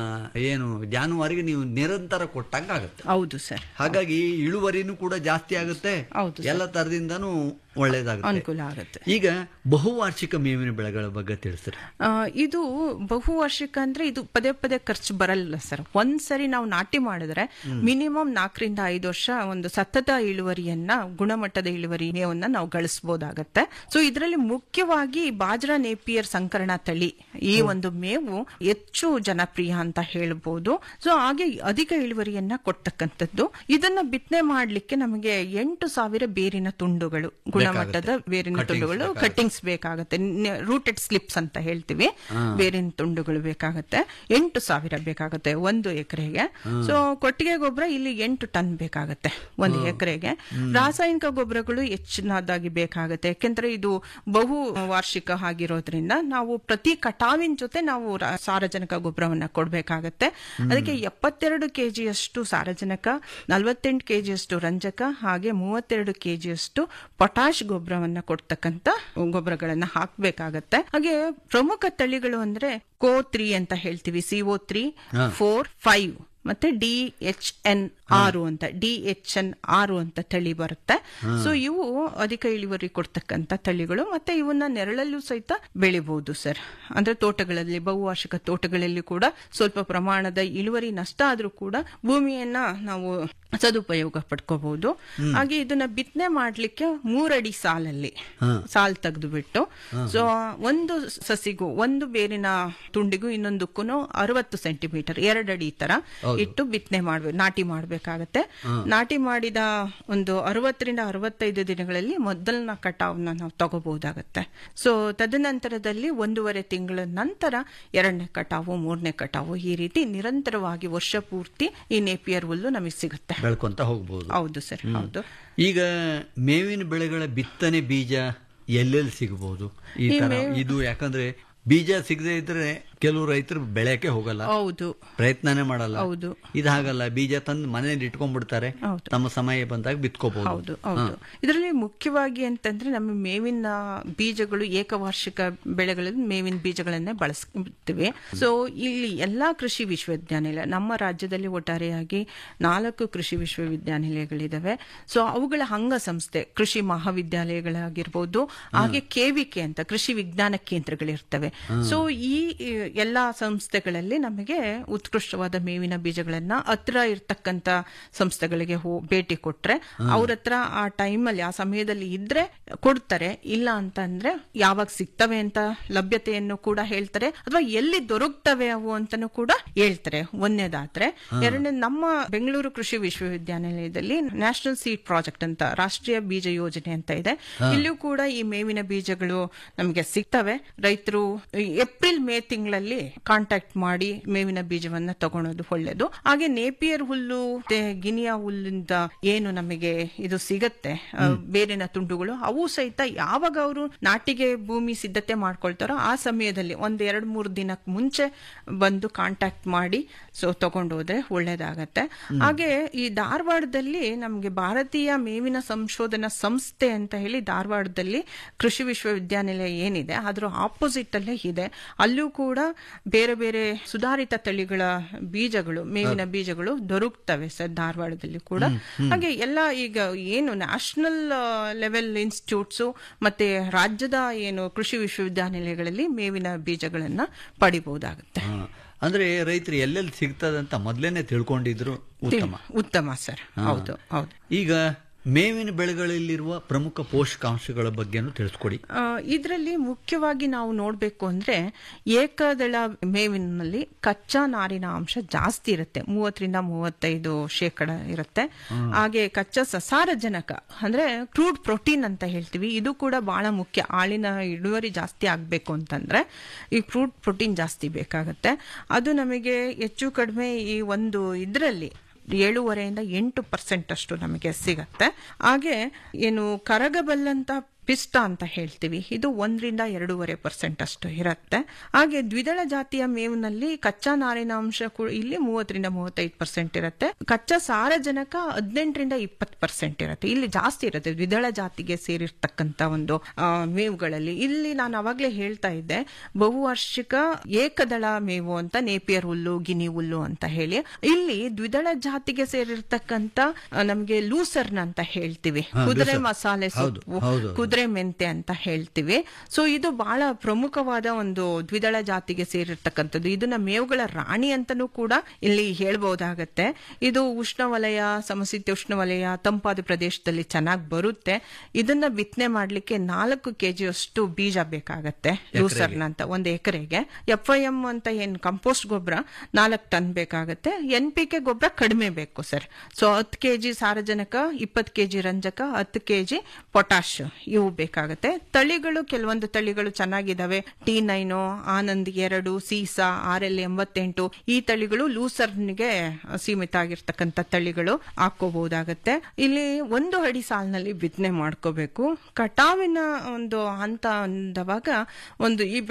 ಏನು ಜಾನುವಾರಿಗೆ ನೀವು ನಿರಂತರ ಕೊಟ್ಟಂಗ ಆಗುತ್ತೆ ಹೌದು ಸರ್ ಹಾಗಾಗಿ ಇಳುವರಿನೂ ಕೂಡ ಜಾಸ್ತಿ ಆಗುತ್ತೆ ಹೌದು ಸರ್. ಎಲ್ಲ ತರದಿಂದನೂ ಒಳ್ಳೇದಾಗುತ್ತೆ ಅನುಕೂಲ ಆಗುತ್ತೆ ಈಗ ಬಹುವಾರ್ಷಿಕ ಮೇವಿನ ಬೆಳೆಗಳ ಬಗ್ಗೆ ತಿಳಿಸ್ರಿ ಆ, ಇದು ಬಹುವಾರ್ಷಿಕ ಅಂದ್ರೆ ಇದು ಪದೇ ಪದೇ ಖರ್ಚು ಬರಲ್ಲ ಸರ್ ಒಂದ್ಸರಿ ನಾವು ನಾಟಿ ಮಾಡಿದ್ರೆ ಮಿನಿಮಮ್ ನಾಲ್ಕರಿಂದ ಐದು ವರ್ಷ ಒಂದು ಸತತ ಇಳುವರಿಯನ್ನ ಗುಣಮಟ್ಟದ ಇಳುವರಿ ಮೇವನ್ನ ನಾವು ಗಳಿಸಬಹುದಾಗತ್ತೆ ಸೊ ಇದರಲ್ಲಿ ಮುಖ್ಯವಾಗಿ ಬಾಜ್ರಾ ನೇಪಿಯರ್ ಸಂಕರಣ ತಳಿ ಈ ಒಂದು ಮೇವು ಹೆಚ್ಚು ಜನಪ್ರಿಯ ಅಂತ ಹೇಳ್ಬೋದು ಸೊ ಹಾಗೆ ಅಧಿಕ ಇಳುವರಿಯನ್ನ ಕೊಡ್ತಕ್ಕಂಥದ್ದು ಇದನ್ನ ಬಿತ್ತನೆ ಮಾಡ್ಲಿಕ್ಕೆ ನಮಗೆ ಎಂಟು ಸಾವಿರ ಬೇರಿನ ತುಂಡುಗಳು ಗುಣಮಟ್ಟದ ಬೇರಿನ ತುಂಡುಗಳು ಕಟ್ಟಿಂಗ್ಸ್ ಬೇಕಾಗುತ್ತೆ ರೂಟೆಡ್ ಸ್ಲಿಪ್ಸ್ ಅಂತ ಹೇಳ್ತೀವಿ ಬೇರಿನ ತುಂಡುಗಳು ಬೇಕಾಗುತ್ತೆ ಎಂಟು ಸಾವಿರ ಬೇಕಾಗುತ್ತೆ ಒಂದು ಎಕರೆಗೆ ಸೊ ಕೊಟ್ಟಿಗೆ ಗೊಬ್ಬರ ಇಲ್ಲಿ ಎಂಟು ಟನ್ ಬೇಕಾಗುತ್ತೆ ಒಂದು ಎಕರೆಗೆ ರಾಸಾಯನಿಕ ಗೊಬ್ಬರಗಳು ಹೆಚ್ಚಿನದಾಗಿ ಬೇಕಾಗುತ್ತೆ ಯಾಕೆಂದ್ರೆ ಇದು ಬಹು ವಾರ್ಷಿಕ ಆಗಿರೋದ್ರಿಂದ ನಾವು ಪ್ರತಿ ಕಟಾವಿನ ಜೊತೆ ನಾವು ರಾ- ಸಾರಜನಕ ಸಾರಜನಕ ಗೊಬ್ಬರವನ್ನ ಕೊಡಬೇಕಾಗತ್ತೆ ಅದಕ್ಕೆ ಎಪ್ಪತ್ತೆರಡು ಕೆಜಿಯಷ್ಟು ಸಾರಜನಕ ನಲವತ್ತೆಂಟು ಕೆಜಿಯಷ್ಟು ರಂಜಕ ಹಾಗೆ ಮೂವತ್ತೆರಡು ಕೆಜಿಯಷ್ಟು ಪೊಟಾಶ್ ಗೊಬ್ಬರವನ್ನ ಕೊಡ್ತಕ್ಕಂತ ಗೊಬ್ಬರಗಳನ್ನ ಹಾಕ್ಬೇಕಾಗತ್ತೆ ಹಾಗೆ ಪ್ರಮುಖ ತಳಿಗಳು ಅಂದ್ರೆ ಕೋ ತ್ರೀ ಅಂತ ಹೇಳ್ತೀವಿ ಸಿಒ ತ್ರೀ ಫೋರ್ ಫೈವ್ ಮತ್ತೆ ಡಿ ಎಚ್ ಎನ್ ಆರು ಅಂತ ಡಿ ಎಚ್ ಎನ್ ಆರು ಅಂತ ತಳಿ ಬರುತ್ತೆ ಸೊ ಇವು ಅಧಿಕ ಇಳುವರಿ ಕೊಡ್ತಕ್ಕಂತ ತಳಿಗಳು ಮತ್ತೆ ಇವನ್ನ ನೆರಳಲ್ಲೂ ಸಹಿತ ಬೆಳಿಬಹುದು ಸರ್ ಅಂದ್ರೆ ತೋಟಗಳಲ್ಲಿ ಬಹುವಾರ್ಷಿಕ ತೋಟಗಳಲ್ಲಿ ಕೂಡ ಸ್ವಲ್ಪ ಪ್ರಮಾಣದ ಇಳುವರಿ ನಷ್ಟ ಆದ್ರೂ ಕೂಡ ಭೂಮಿಯನ್ನ ನಾವು ಸದುಪಯೋಗ ಪಡ್ಕೋಬಹುದು ಹಾಗೆ ಇದನ್ನ ಬಿತ್ತನೆ ಮಾಡ್ಲಿಕ್ಕೆ ಮೂರಡಿ ಸಾಲಲ್ಲಿ ಸಾಲ್ ತೆಗೆದು ಬಿಟ್ಟು ಸೊ ಒಂದು ಸಸಿಗೂ ಒಂದು ಬೇರಿನ ತುಂಡಿಗೂ ಇನ್ನೊಂದಕ್ಕೂ ಅರವತ್ತು ಸೆಂಟಿಮೀಟರ್ ಎರಡಡಿ ತರ ಇಟ್ಟು ಬಿತ್ತನೆ ಮಾಡ್ಬೇಕು ನಾಟಿ ಮಾಡ್ಬೇಕಾಗತ್ತೆ ನಾಟಿ ಮಾಡಿದ ಒಂದು ಅರವತ್ತರಿಂದ ಅರವತ್ತೈದು ದಿನಗಳಲ್ಲಿ ಮೊದಲನ ಕಟಾವ್ನ ನಾವು ತಗೋಬಹುದಾಗತ್ತೆ ಸೊ ತದನಂತರದಲ್ಲಿ ಒಂದೂವರೆ ತಿಂಗಳ ನಂತರ ಎರಡನೇ ಕಟಾವು ಮೂರನೇ ಕಟಾವು ಈ ರೀತಿ ನಿರಂತರವಾಗಿ ವರ್ಷ ಪೂರ್ತಿ ಈ ನೇಪಿಯರ್ ಹುಲ್ಲು ನಮಗೆ ಸಿಗುತ್ತೆ ಬೆಳ್ಕೊಂತ ಹೋಗ್ಬೋದು ಹೌದು ಸರ್ ಹೌದು ಈಗ ಮೇವಿನ ಬೆಳೆಗಳ ಬಿತ್ತನೆ ಬೀಜ ಎಲ್ಲೆಲ್ಲಿ ಸಿಗಬಹುದು ಈ ತರ ಇದು ಯಾಕಂದ್ರೆ ಬೀಜ ಸಿಗದೆ ಇದ್ರೆ ಕೆಲವು ರೈತರು ಬೆಳೆಯಕ್ಕೆ ಹೋಗಲ್ಲ ಹೌದು ಪ್ರಯತ್ನನೇ ಮಾಡಲ್ಲ ಹೌದು. ಇದು ಹಾಗಲ್ಲ ಬೀಜ ತಂದು ಮನೇಲಿ ಇಟ್ಕೊಂಡ್ಬಿಡ್ತಾರೆ ಹೌದು. ತಮ್ಮ ಸಮಯ ಬಂದಾಗ ಬಿತ್ಕೋಬಹುದು ಹೌದು ಹೌದು ಇದರಲ್ಲಿ ಮುಖ್ಯವಾಗಿ ಅಂತಂದ್ರೆ ನಮ್ಮ ಮೇವಿನ ಬೀಜಗಳು ಏಕವಾರ್ಷಿಕ ಬೆಳೆಗಳಲ್ಲಿ ಮೇವಿನ ಬೀಜಗಳನ್ನೇ ಬಳಸ್ತೀವಿ ಸೊ ಇಲ್ಲಿ ಎಲ್ಲಾ ಕೃಷಿ ವಿಶ್ವವಿದ್ಯಾನಿಲಯ ನಮ್ಮ ರಾಜ್ಯದಲ್ಲಿ ಒಟ್ಟಾರೆಯಾಗಿ ನಾಲ್ಕು ಕೃಷಿ ವಿಶ್ವವಿದ್ಯಾನಿಲಯಗಳಿದಾವೆ ಸೊ ಅವುಗಳ ಅಂಗ ಸಂಸ್ಥೆ ಕೃಷಿ ಮಹಾವಿದ್ಯಾಲಯಗಳಾಗಿರ್ಬೋದು ಹಾಗೆ ಕೆವಿಕೆ ಅಂತ ಕೃಷಿ ವಿಜ್ಞಾನ ಕೇಂದ್ರಗಳಿರ್ತವೆ ಸೊ ಈ ಎಲ್ಲಾ ಸಂಸ್ಥೆಗಳಲ್ಲಿ ನಮಗೆ ಉತ್ಕೃಷ್ಟವಾದ ಮೇವಿನ ಬೀಜಗಳನ್ನ ಹತ್ರ ಇರ್ತಕ್ಕಂತ ಸಂಸ್ಥೆಗಳಿಗೆ ಹೋ ಭೇಟಿ ಕೊಟ್ರೆ ಅವ್ರ ಹತ್ರ ಆ ಟೈಮಲ್ಲಿ ಆ ಸಮಯದಲ್ಲಿ ಇದ್ರೆ ಕೊಡ್ತಾರೆ ಇಲ್ಲ ಅಂತ ಅಂದ್ರೆ ಯಾವಾಗ ಸಿಗ್ತವೆ ಅಂತ ಲಭ್ಯತೆಯನ್ನು ಕೂಡ ಹೇಳ್ತಾರೆ ಅಥವಾ ಎಲ್ಲಿ ದೊರಕ್ತವೆ ಅವು ಅಂತಾನು ಕೂಡ ಹೇಳ್ತಾರೆ ಒಂದನೇದಾದ್ರೆ ಎರಡನೇ ನಮ್ಮ ಬೆಂಗಳೂರು ಕೃಷಿ ವಿಶ್ವವಿದ್ಯಾನಿಲಯದಲ್ಲಿ ನ್ಯಾಷನಲ್ ಸೀಡ್ ಪ್ರಾಜೆಕ್ಟ್ ಅಂತ ರಾಷ್ಟ್ರೀಯ ಬೀಜ ಯೋಜನೆ ಅಂತ ಇದೆ ಇಲ್ಲೂ ಕೂಡ ಈ ಮೇವಿನ ಬೀಜಗಳು ನಮಗೆ ಸಿಗ್ತವೆ ರೈತರು ಏಪ್ರಿಲ್ ಮೇ ತಿಂಗಳಲ್ಲಿ ಕಾಂಟ್ಯಾಕ್ಟ್ ಮಾಡಿ ಮೇವಿನ ಬೀಜವನ್ನ ತಗೊಳೋದು ಒಳ್ಳೇದು ಹಾಗೆ ನೇಪಿಯರ್ ಹುಲ್ಲು ಮತ್ತೆ ಗಿನಿಯಾ ಹುಲ್ಲಿಂದ ಏನು ನಮಗೆ ಇದು ಸಿಗತ್ತೆ ಆ, ಬೇರಿನ ತುಂಡುಗಳು ಅವು ಸಹಿತ ಯಾವಾಗ ಅವರು ನಾಟಿಗೆ ಭೂಮಿ ಸಿದ್ಧತೆ ಮಾಡ್ಕೊಳ್ತಾರೋ ಆ ಸಮಯದಲ್ಲಿ ಒಂದ್ ಎರಡ್ ಮೂರು ದಿನಕ್ಕೆ ಮುಂಚೆ ಬಂದು ಕಾಂಟ್ಯಾಕ್ಟ್ ಮಾಡಿ ಸೊ ತಗೊಂಡೋದ್ರೆ ಒಳ್ಳೇದಾಗತ್ತೆ ಹಾಗೆ ಈ ಧಾರವಾಡದಲ್ಲಿ ನಮಗೆ ಭಾರತೀಯ ಮೇವಿನ ಸಂಶೋಧನಾ ಸಂಸ್ಥೆ ಅಂತ ಹೇಳಿ ಧಾರವಾಡದಲ್ಲಿ ಕೃಷಿ ವಿಶ್ವವಿದ್ಯಾನಿಲಯ ಏನಿದೆ ಅದ್ರ ಆಪೋಸಿಟ್ ಅಲ್ಲೇ ಇದೆ ಅಲ್ಲೂ ಕೂಡ ಬೇರೆ ಬೇರೆ ಸುಧಾರಿತ ತಳಿಗಳ ಬೀಜಗಳು ಮೇವಿನ ಬೀಜಗಳು ದೊರಕ್ತವೆ ಸರ್ ಧಾರವಾಡದಲ್ಲಿ ಕೂಡ ಹಾಗೆ ಎಲ್ಲ ಈಗ ಏನು ನ್ಯಾಷನಲ್ ಲೆವೆಲ್ ಇನ್ಸ್ಟಿಟ್ಯೂಟ್ಸ್ ಮತ್ತೆ ರಾಜ್ಯದ ಏನು ಕೃಷಿ ವಿಶ್ವವಿದ್ಯಾನಿಲಯಗಳಲ್ಲಿ ಮೇವಿನ ಬೀಜಗಳನ್ನ ಪಡಿಬಹುದಾಗುತ್ತೆ ಹಾ. ಅಂದ್ರೆ ರೈತರು ಎಲ್ಲೆಲ್ಲಿ ಸಿಗ್ತದಂತ ಮೊದ್ಲೇನೆ ತಿಳ್ಕೊಂಡಿದ್ರು ಉತ್ತಮ ಉತ್ತಮ ಸರ್ ಹೌದು ಹೌದು ಈಗ ಮೇವಿನ ಬೆಳೆಗಳಲ್ಲಿರುವ ಪ್ರಮುಖ ಪೋಷಕಾಂಶಗಳ ಬಗ್ಗೆನೂ ತಿಳಿಸ್ಕೊಡಿ ಇದರಲ್ಲಿ ಮುಖ್ಯವಾಗಿ ನಾವು ನೋಡಬೇಕು ಅಂದ್ರೆ ಏಕದಳ ಮೇವಿನಲ್ಲಿ ಕಚ್ಚಾ ನಾರಿನ ಅಂಶ ಜಾಸ್ತಿ ಇರುತ್ತೆ ಮೂವತ್ತರಿಂದ ಮೂವತ್ತೈದು ಶೇಕಡ ಇರುತ್ತೆ ಹಾಗೆ ಕಚ್ಚಾ ಸಸಾರಜನಕ ಅಂದ್ರೆ ಕ್ರೂಡ್ ಪ್ರೋಟೀನ್ ಅಂತ ಹೇಳ್ತೀವಿ ಇದು ಕೂಡ ಬಹಳ ಮುಖ್ಯ ಹಾಲಿನ ಇಳುವರಿ ಜಾಸ್ತಿ ಆಗ್ಬೇಕು ಅಂತಂದ್ರೆ ಈ ಕ್ರೂಡ್ ಪ್ರೋಟೀನ್ ಜಾಸ್ತಿ ಬೇಕಾಗತ್ತೆ ಅದು ನಮಗೆ ಹೆಚ್ಚು ಕಡಿಮೆ ಈ ಒಂದು ಇದರಲ್ಲಿ ಏಳೂವರೆಯಿಂದ ಎಂಟು ಪರ್ಸೆಂಟ್ ಅಷ್ಟು ನಮಗೆ ಸಿಗತ್ತೆ ಹಾಗೆ ಏನು ಕರಗಬಲ್ಲಂತ ಪಿಷ್ಟ ಅಂತ ಹೇಳ್ತೀವಿ ಇದು ಒಂದರಿಂದ ಎರಡೂವರೆ ಪರ್ಸೆಂಟ್ ಅಷ್ಟು ಇರುತ್ತೆ ಹಾಗೆ ದ್ವಿದಳ ಜಾತಿಯ ಮೇವಿನಲ್ಲಿ ಕಚ್ಚಾ ನಾರಿನ ಅಂಶ ಕೂಡ ಇಲ್ಲಿ ಮೂವತ್ತರಿಂದ ಮೂವತ್ತೈದು ಪರ್ಸೆಂಟ್ ಇರುತ್ತೆ ಕಚ್ಚಾ ಸಾರಜನಕ ಹದಿನೆಂಟರಿಂದ ಇಪ್ಪತ್ತು ಪರ್ಸೆಂಟ್ ಇರುತ್ತೆ ಇಲ್ಲಿ ಜಾಸ್ತಿ ಇರುತ್ತೆ ದ್ವಿದಳ ಜಾತಿಗೆ ಸೇರಿರ್ತಕ್ಕಂತ ಒಂದು ಆ, ಮೇವುಗಳಲ್ಲಿ ಇಲ್ಲಿ ನಾನು ಅವಾಗ್ಲೇ ಹೇಳ್ತಾ ಇದ್ದೆ ಬಹುವಾರ್ಷಿಕ ಏಕದಳ ಮೇವು ಅಂತ ನೇಪಿಯರ್ ಹುಲ್ಲು ಗಿನಿ ಹುಲ್ಲು ಅಂತ ಹೇಳಿ ಇಲ್ಲಿ ದ್ವಿದಳ ಜಾತಿಗೆ ಸೇರಿರ್ತಕ್ಕಂತ ಆ, ನಮ್ಗೆ ಲೂಸರ್ನ್ ಅಂತ ಹೇಳ್ತೀವಿ ಕುದುರೆ ಮಸಾಲೆ ಸೊಪ್ಪು ಹೌದು. ಕುದುರೆ ಮೆಂತೆ ಅಂತ ಹೇಳ್ತೀವಿ ಸೊ ಇದು ಬಹಳ ಪ್ರಮುಖವಾದ ಒಂದು ದ್ವಿದಳ ಜಾತಿಗೆ ಸೇರಿರ್ತಕ್ಕಂಥದ್ದು ಇದನ್ನ ಮೇವುಗಳ ರಾಣಿ ಅಂತಾನೂ ಕೂಡ ಇಲ್ಲಿ ಹೇಳ್ಬಹುದಾಗತ್ತೆ ಇದು ಉಷ್ಣವಲಯ ಸಮಶೀತೋಷ್ಣ ವಲಯ ತಂಪಾದ ಪ್ರದೇಶದಲ್ಲಿ ಚೆನ್ನಾಗಿ ಬರುತ್ತೆ ಇದನ್ನ ಬಿತ್ತನೆ ಮಾಡ್ಲಿಕ್ಕೆ ನಾಲ್ಕು ಕೆಜಿ ಅಷ್ಟು ಬೀಜ ಬೇಕಾಗತ್ತೆ ಲೂಸರ್ನ ಅಂತ ಒಂದು ಎಕರೆಗೆ ಎಫ್ ಐ ಎಂ ಅಂತ ಏನ್ ಕಂಪೋಸ್ಟ್ ಗೊಬ್ಬರ ನಾಲ್ಕು ಟನ್ ಬೇಕಾಗತ್ತೆ ಎನ್ ಪಿ ಕೆ ಗೊಬ್ಬರ ಕಡಿಮೆ ಬೇಕು ಸರ್ ಸೊ ಹತ್ತು ಕೆಜಿ ಸಾರಜನಕ ಇಪ್ಪತ್ತು ಕೆಜಿ ರಂಜಕ ಹತ್ತು ಕೆಜಿ ಪೊಟಾಶ್ ಇವು ಬೇಕಾಗತ್ತೆ ತಳಿಗಳು ಕೆಲವೊಂದು ತಳಿಗಳು ಚೆನ್ನಾಗಿದಾವೆ ಟಿ ನೈನು ಆನಂದ್ ಎರಡು ಸೀಸಾ ಆರ್ ಎಲ್ ಎಂಬತ್ತೆಂಟು ಈ ತಳಿಗಳು ಲೂಸರ್ನ್ಗೆ ಸೀಮಿತ ಆಗಿರ್ತಕ್ಕಂಥ ತಳಿಗಳು ಹಾಕೋಬಹುದಾಗತ್ತೆ ಇಲ್ಲಿ ಒಂದು ಅಡಿ ಸಾಲಿನಲ್ಲಿ ಬಿತ್ತನೆ ಮಾಡ್ಕೋಬೇಕು ಕಟಾವಿನ ಒಂದು ಹಂತ ಅಂದವಾಗ ಒಂದು ಈ ಬೆಳೆ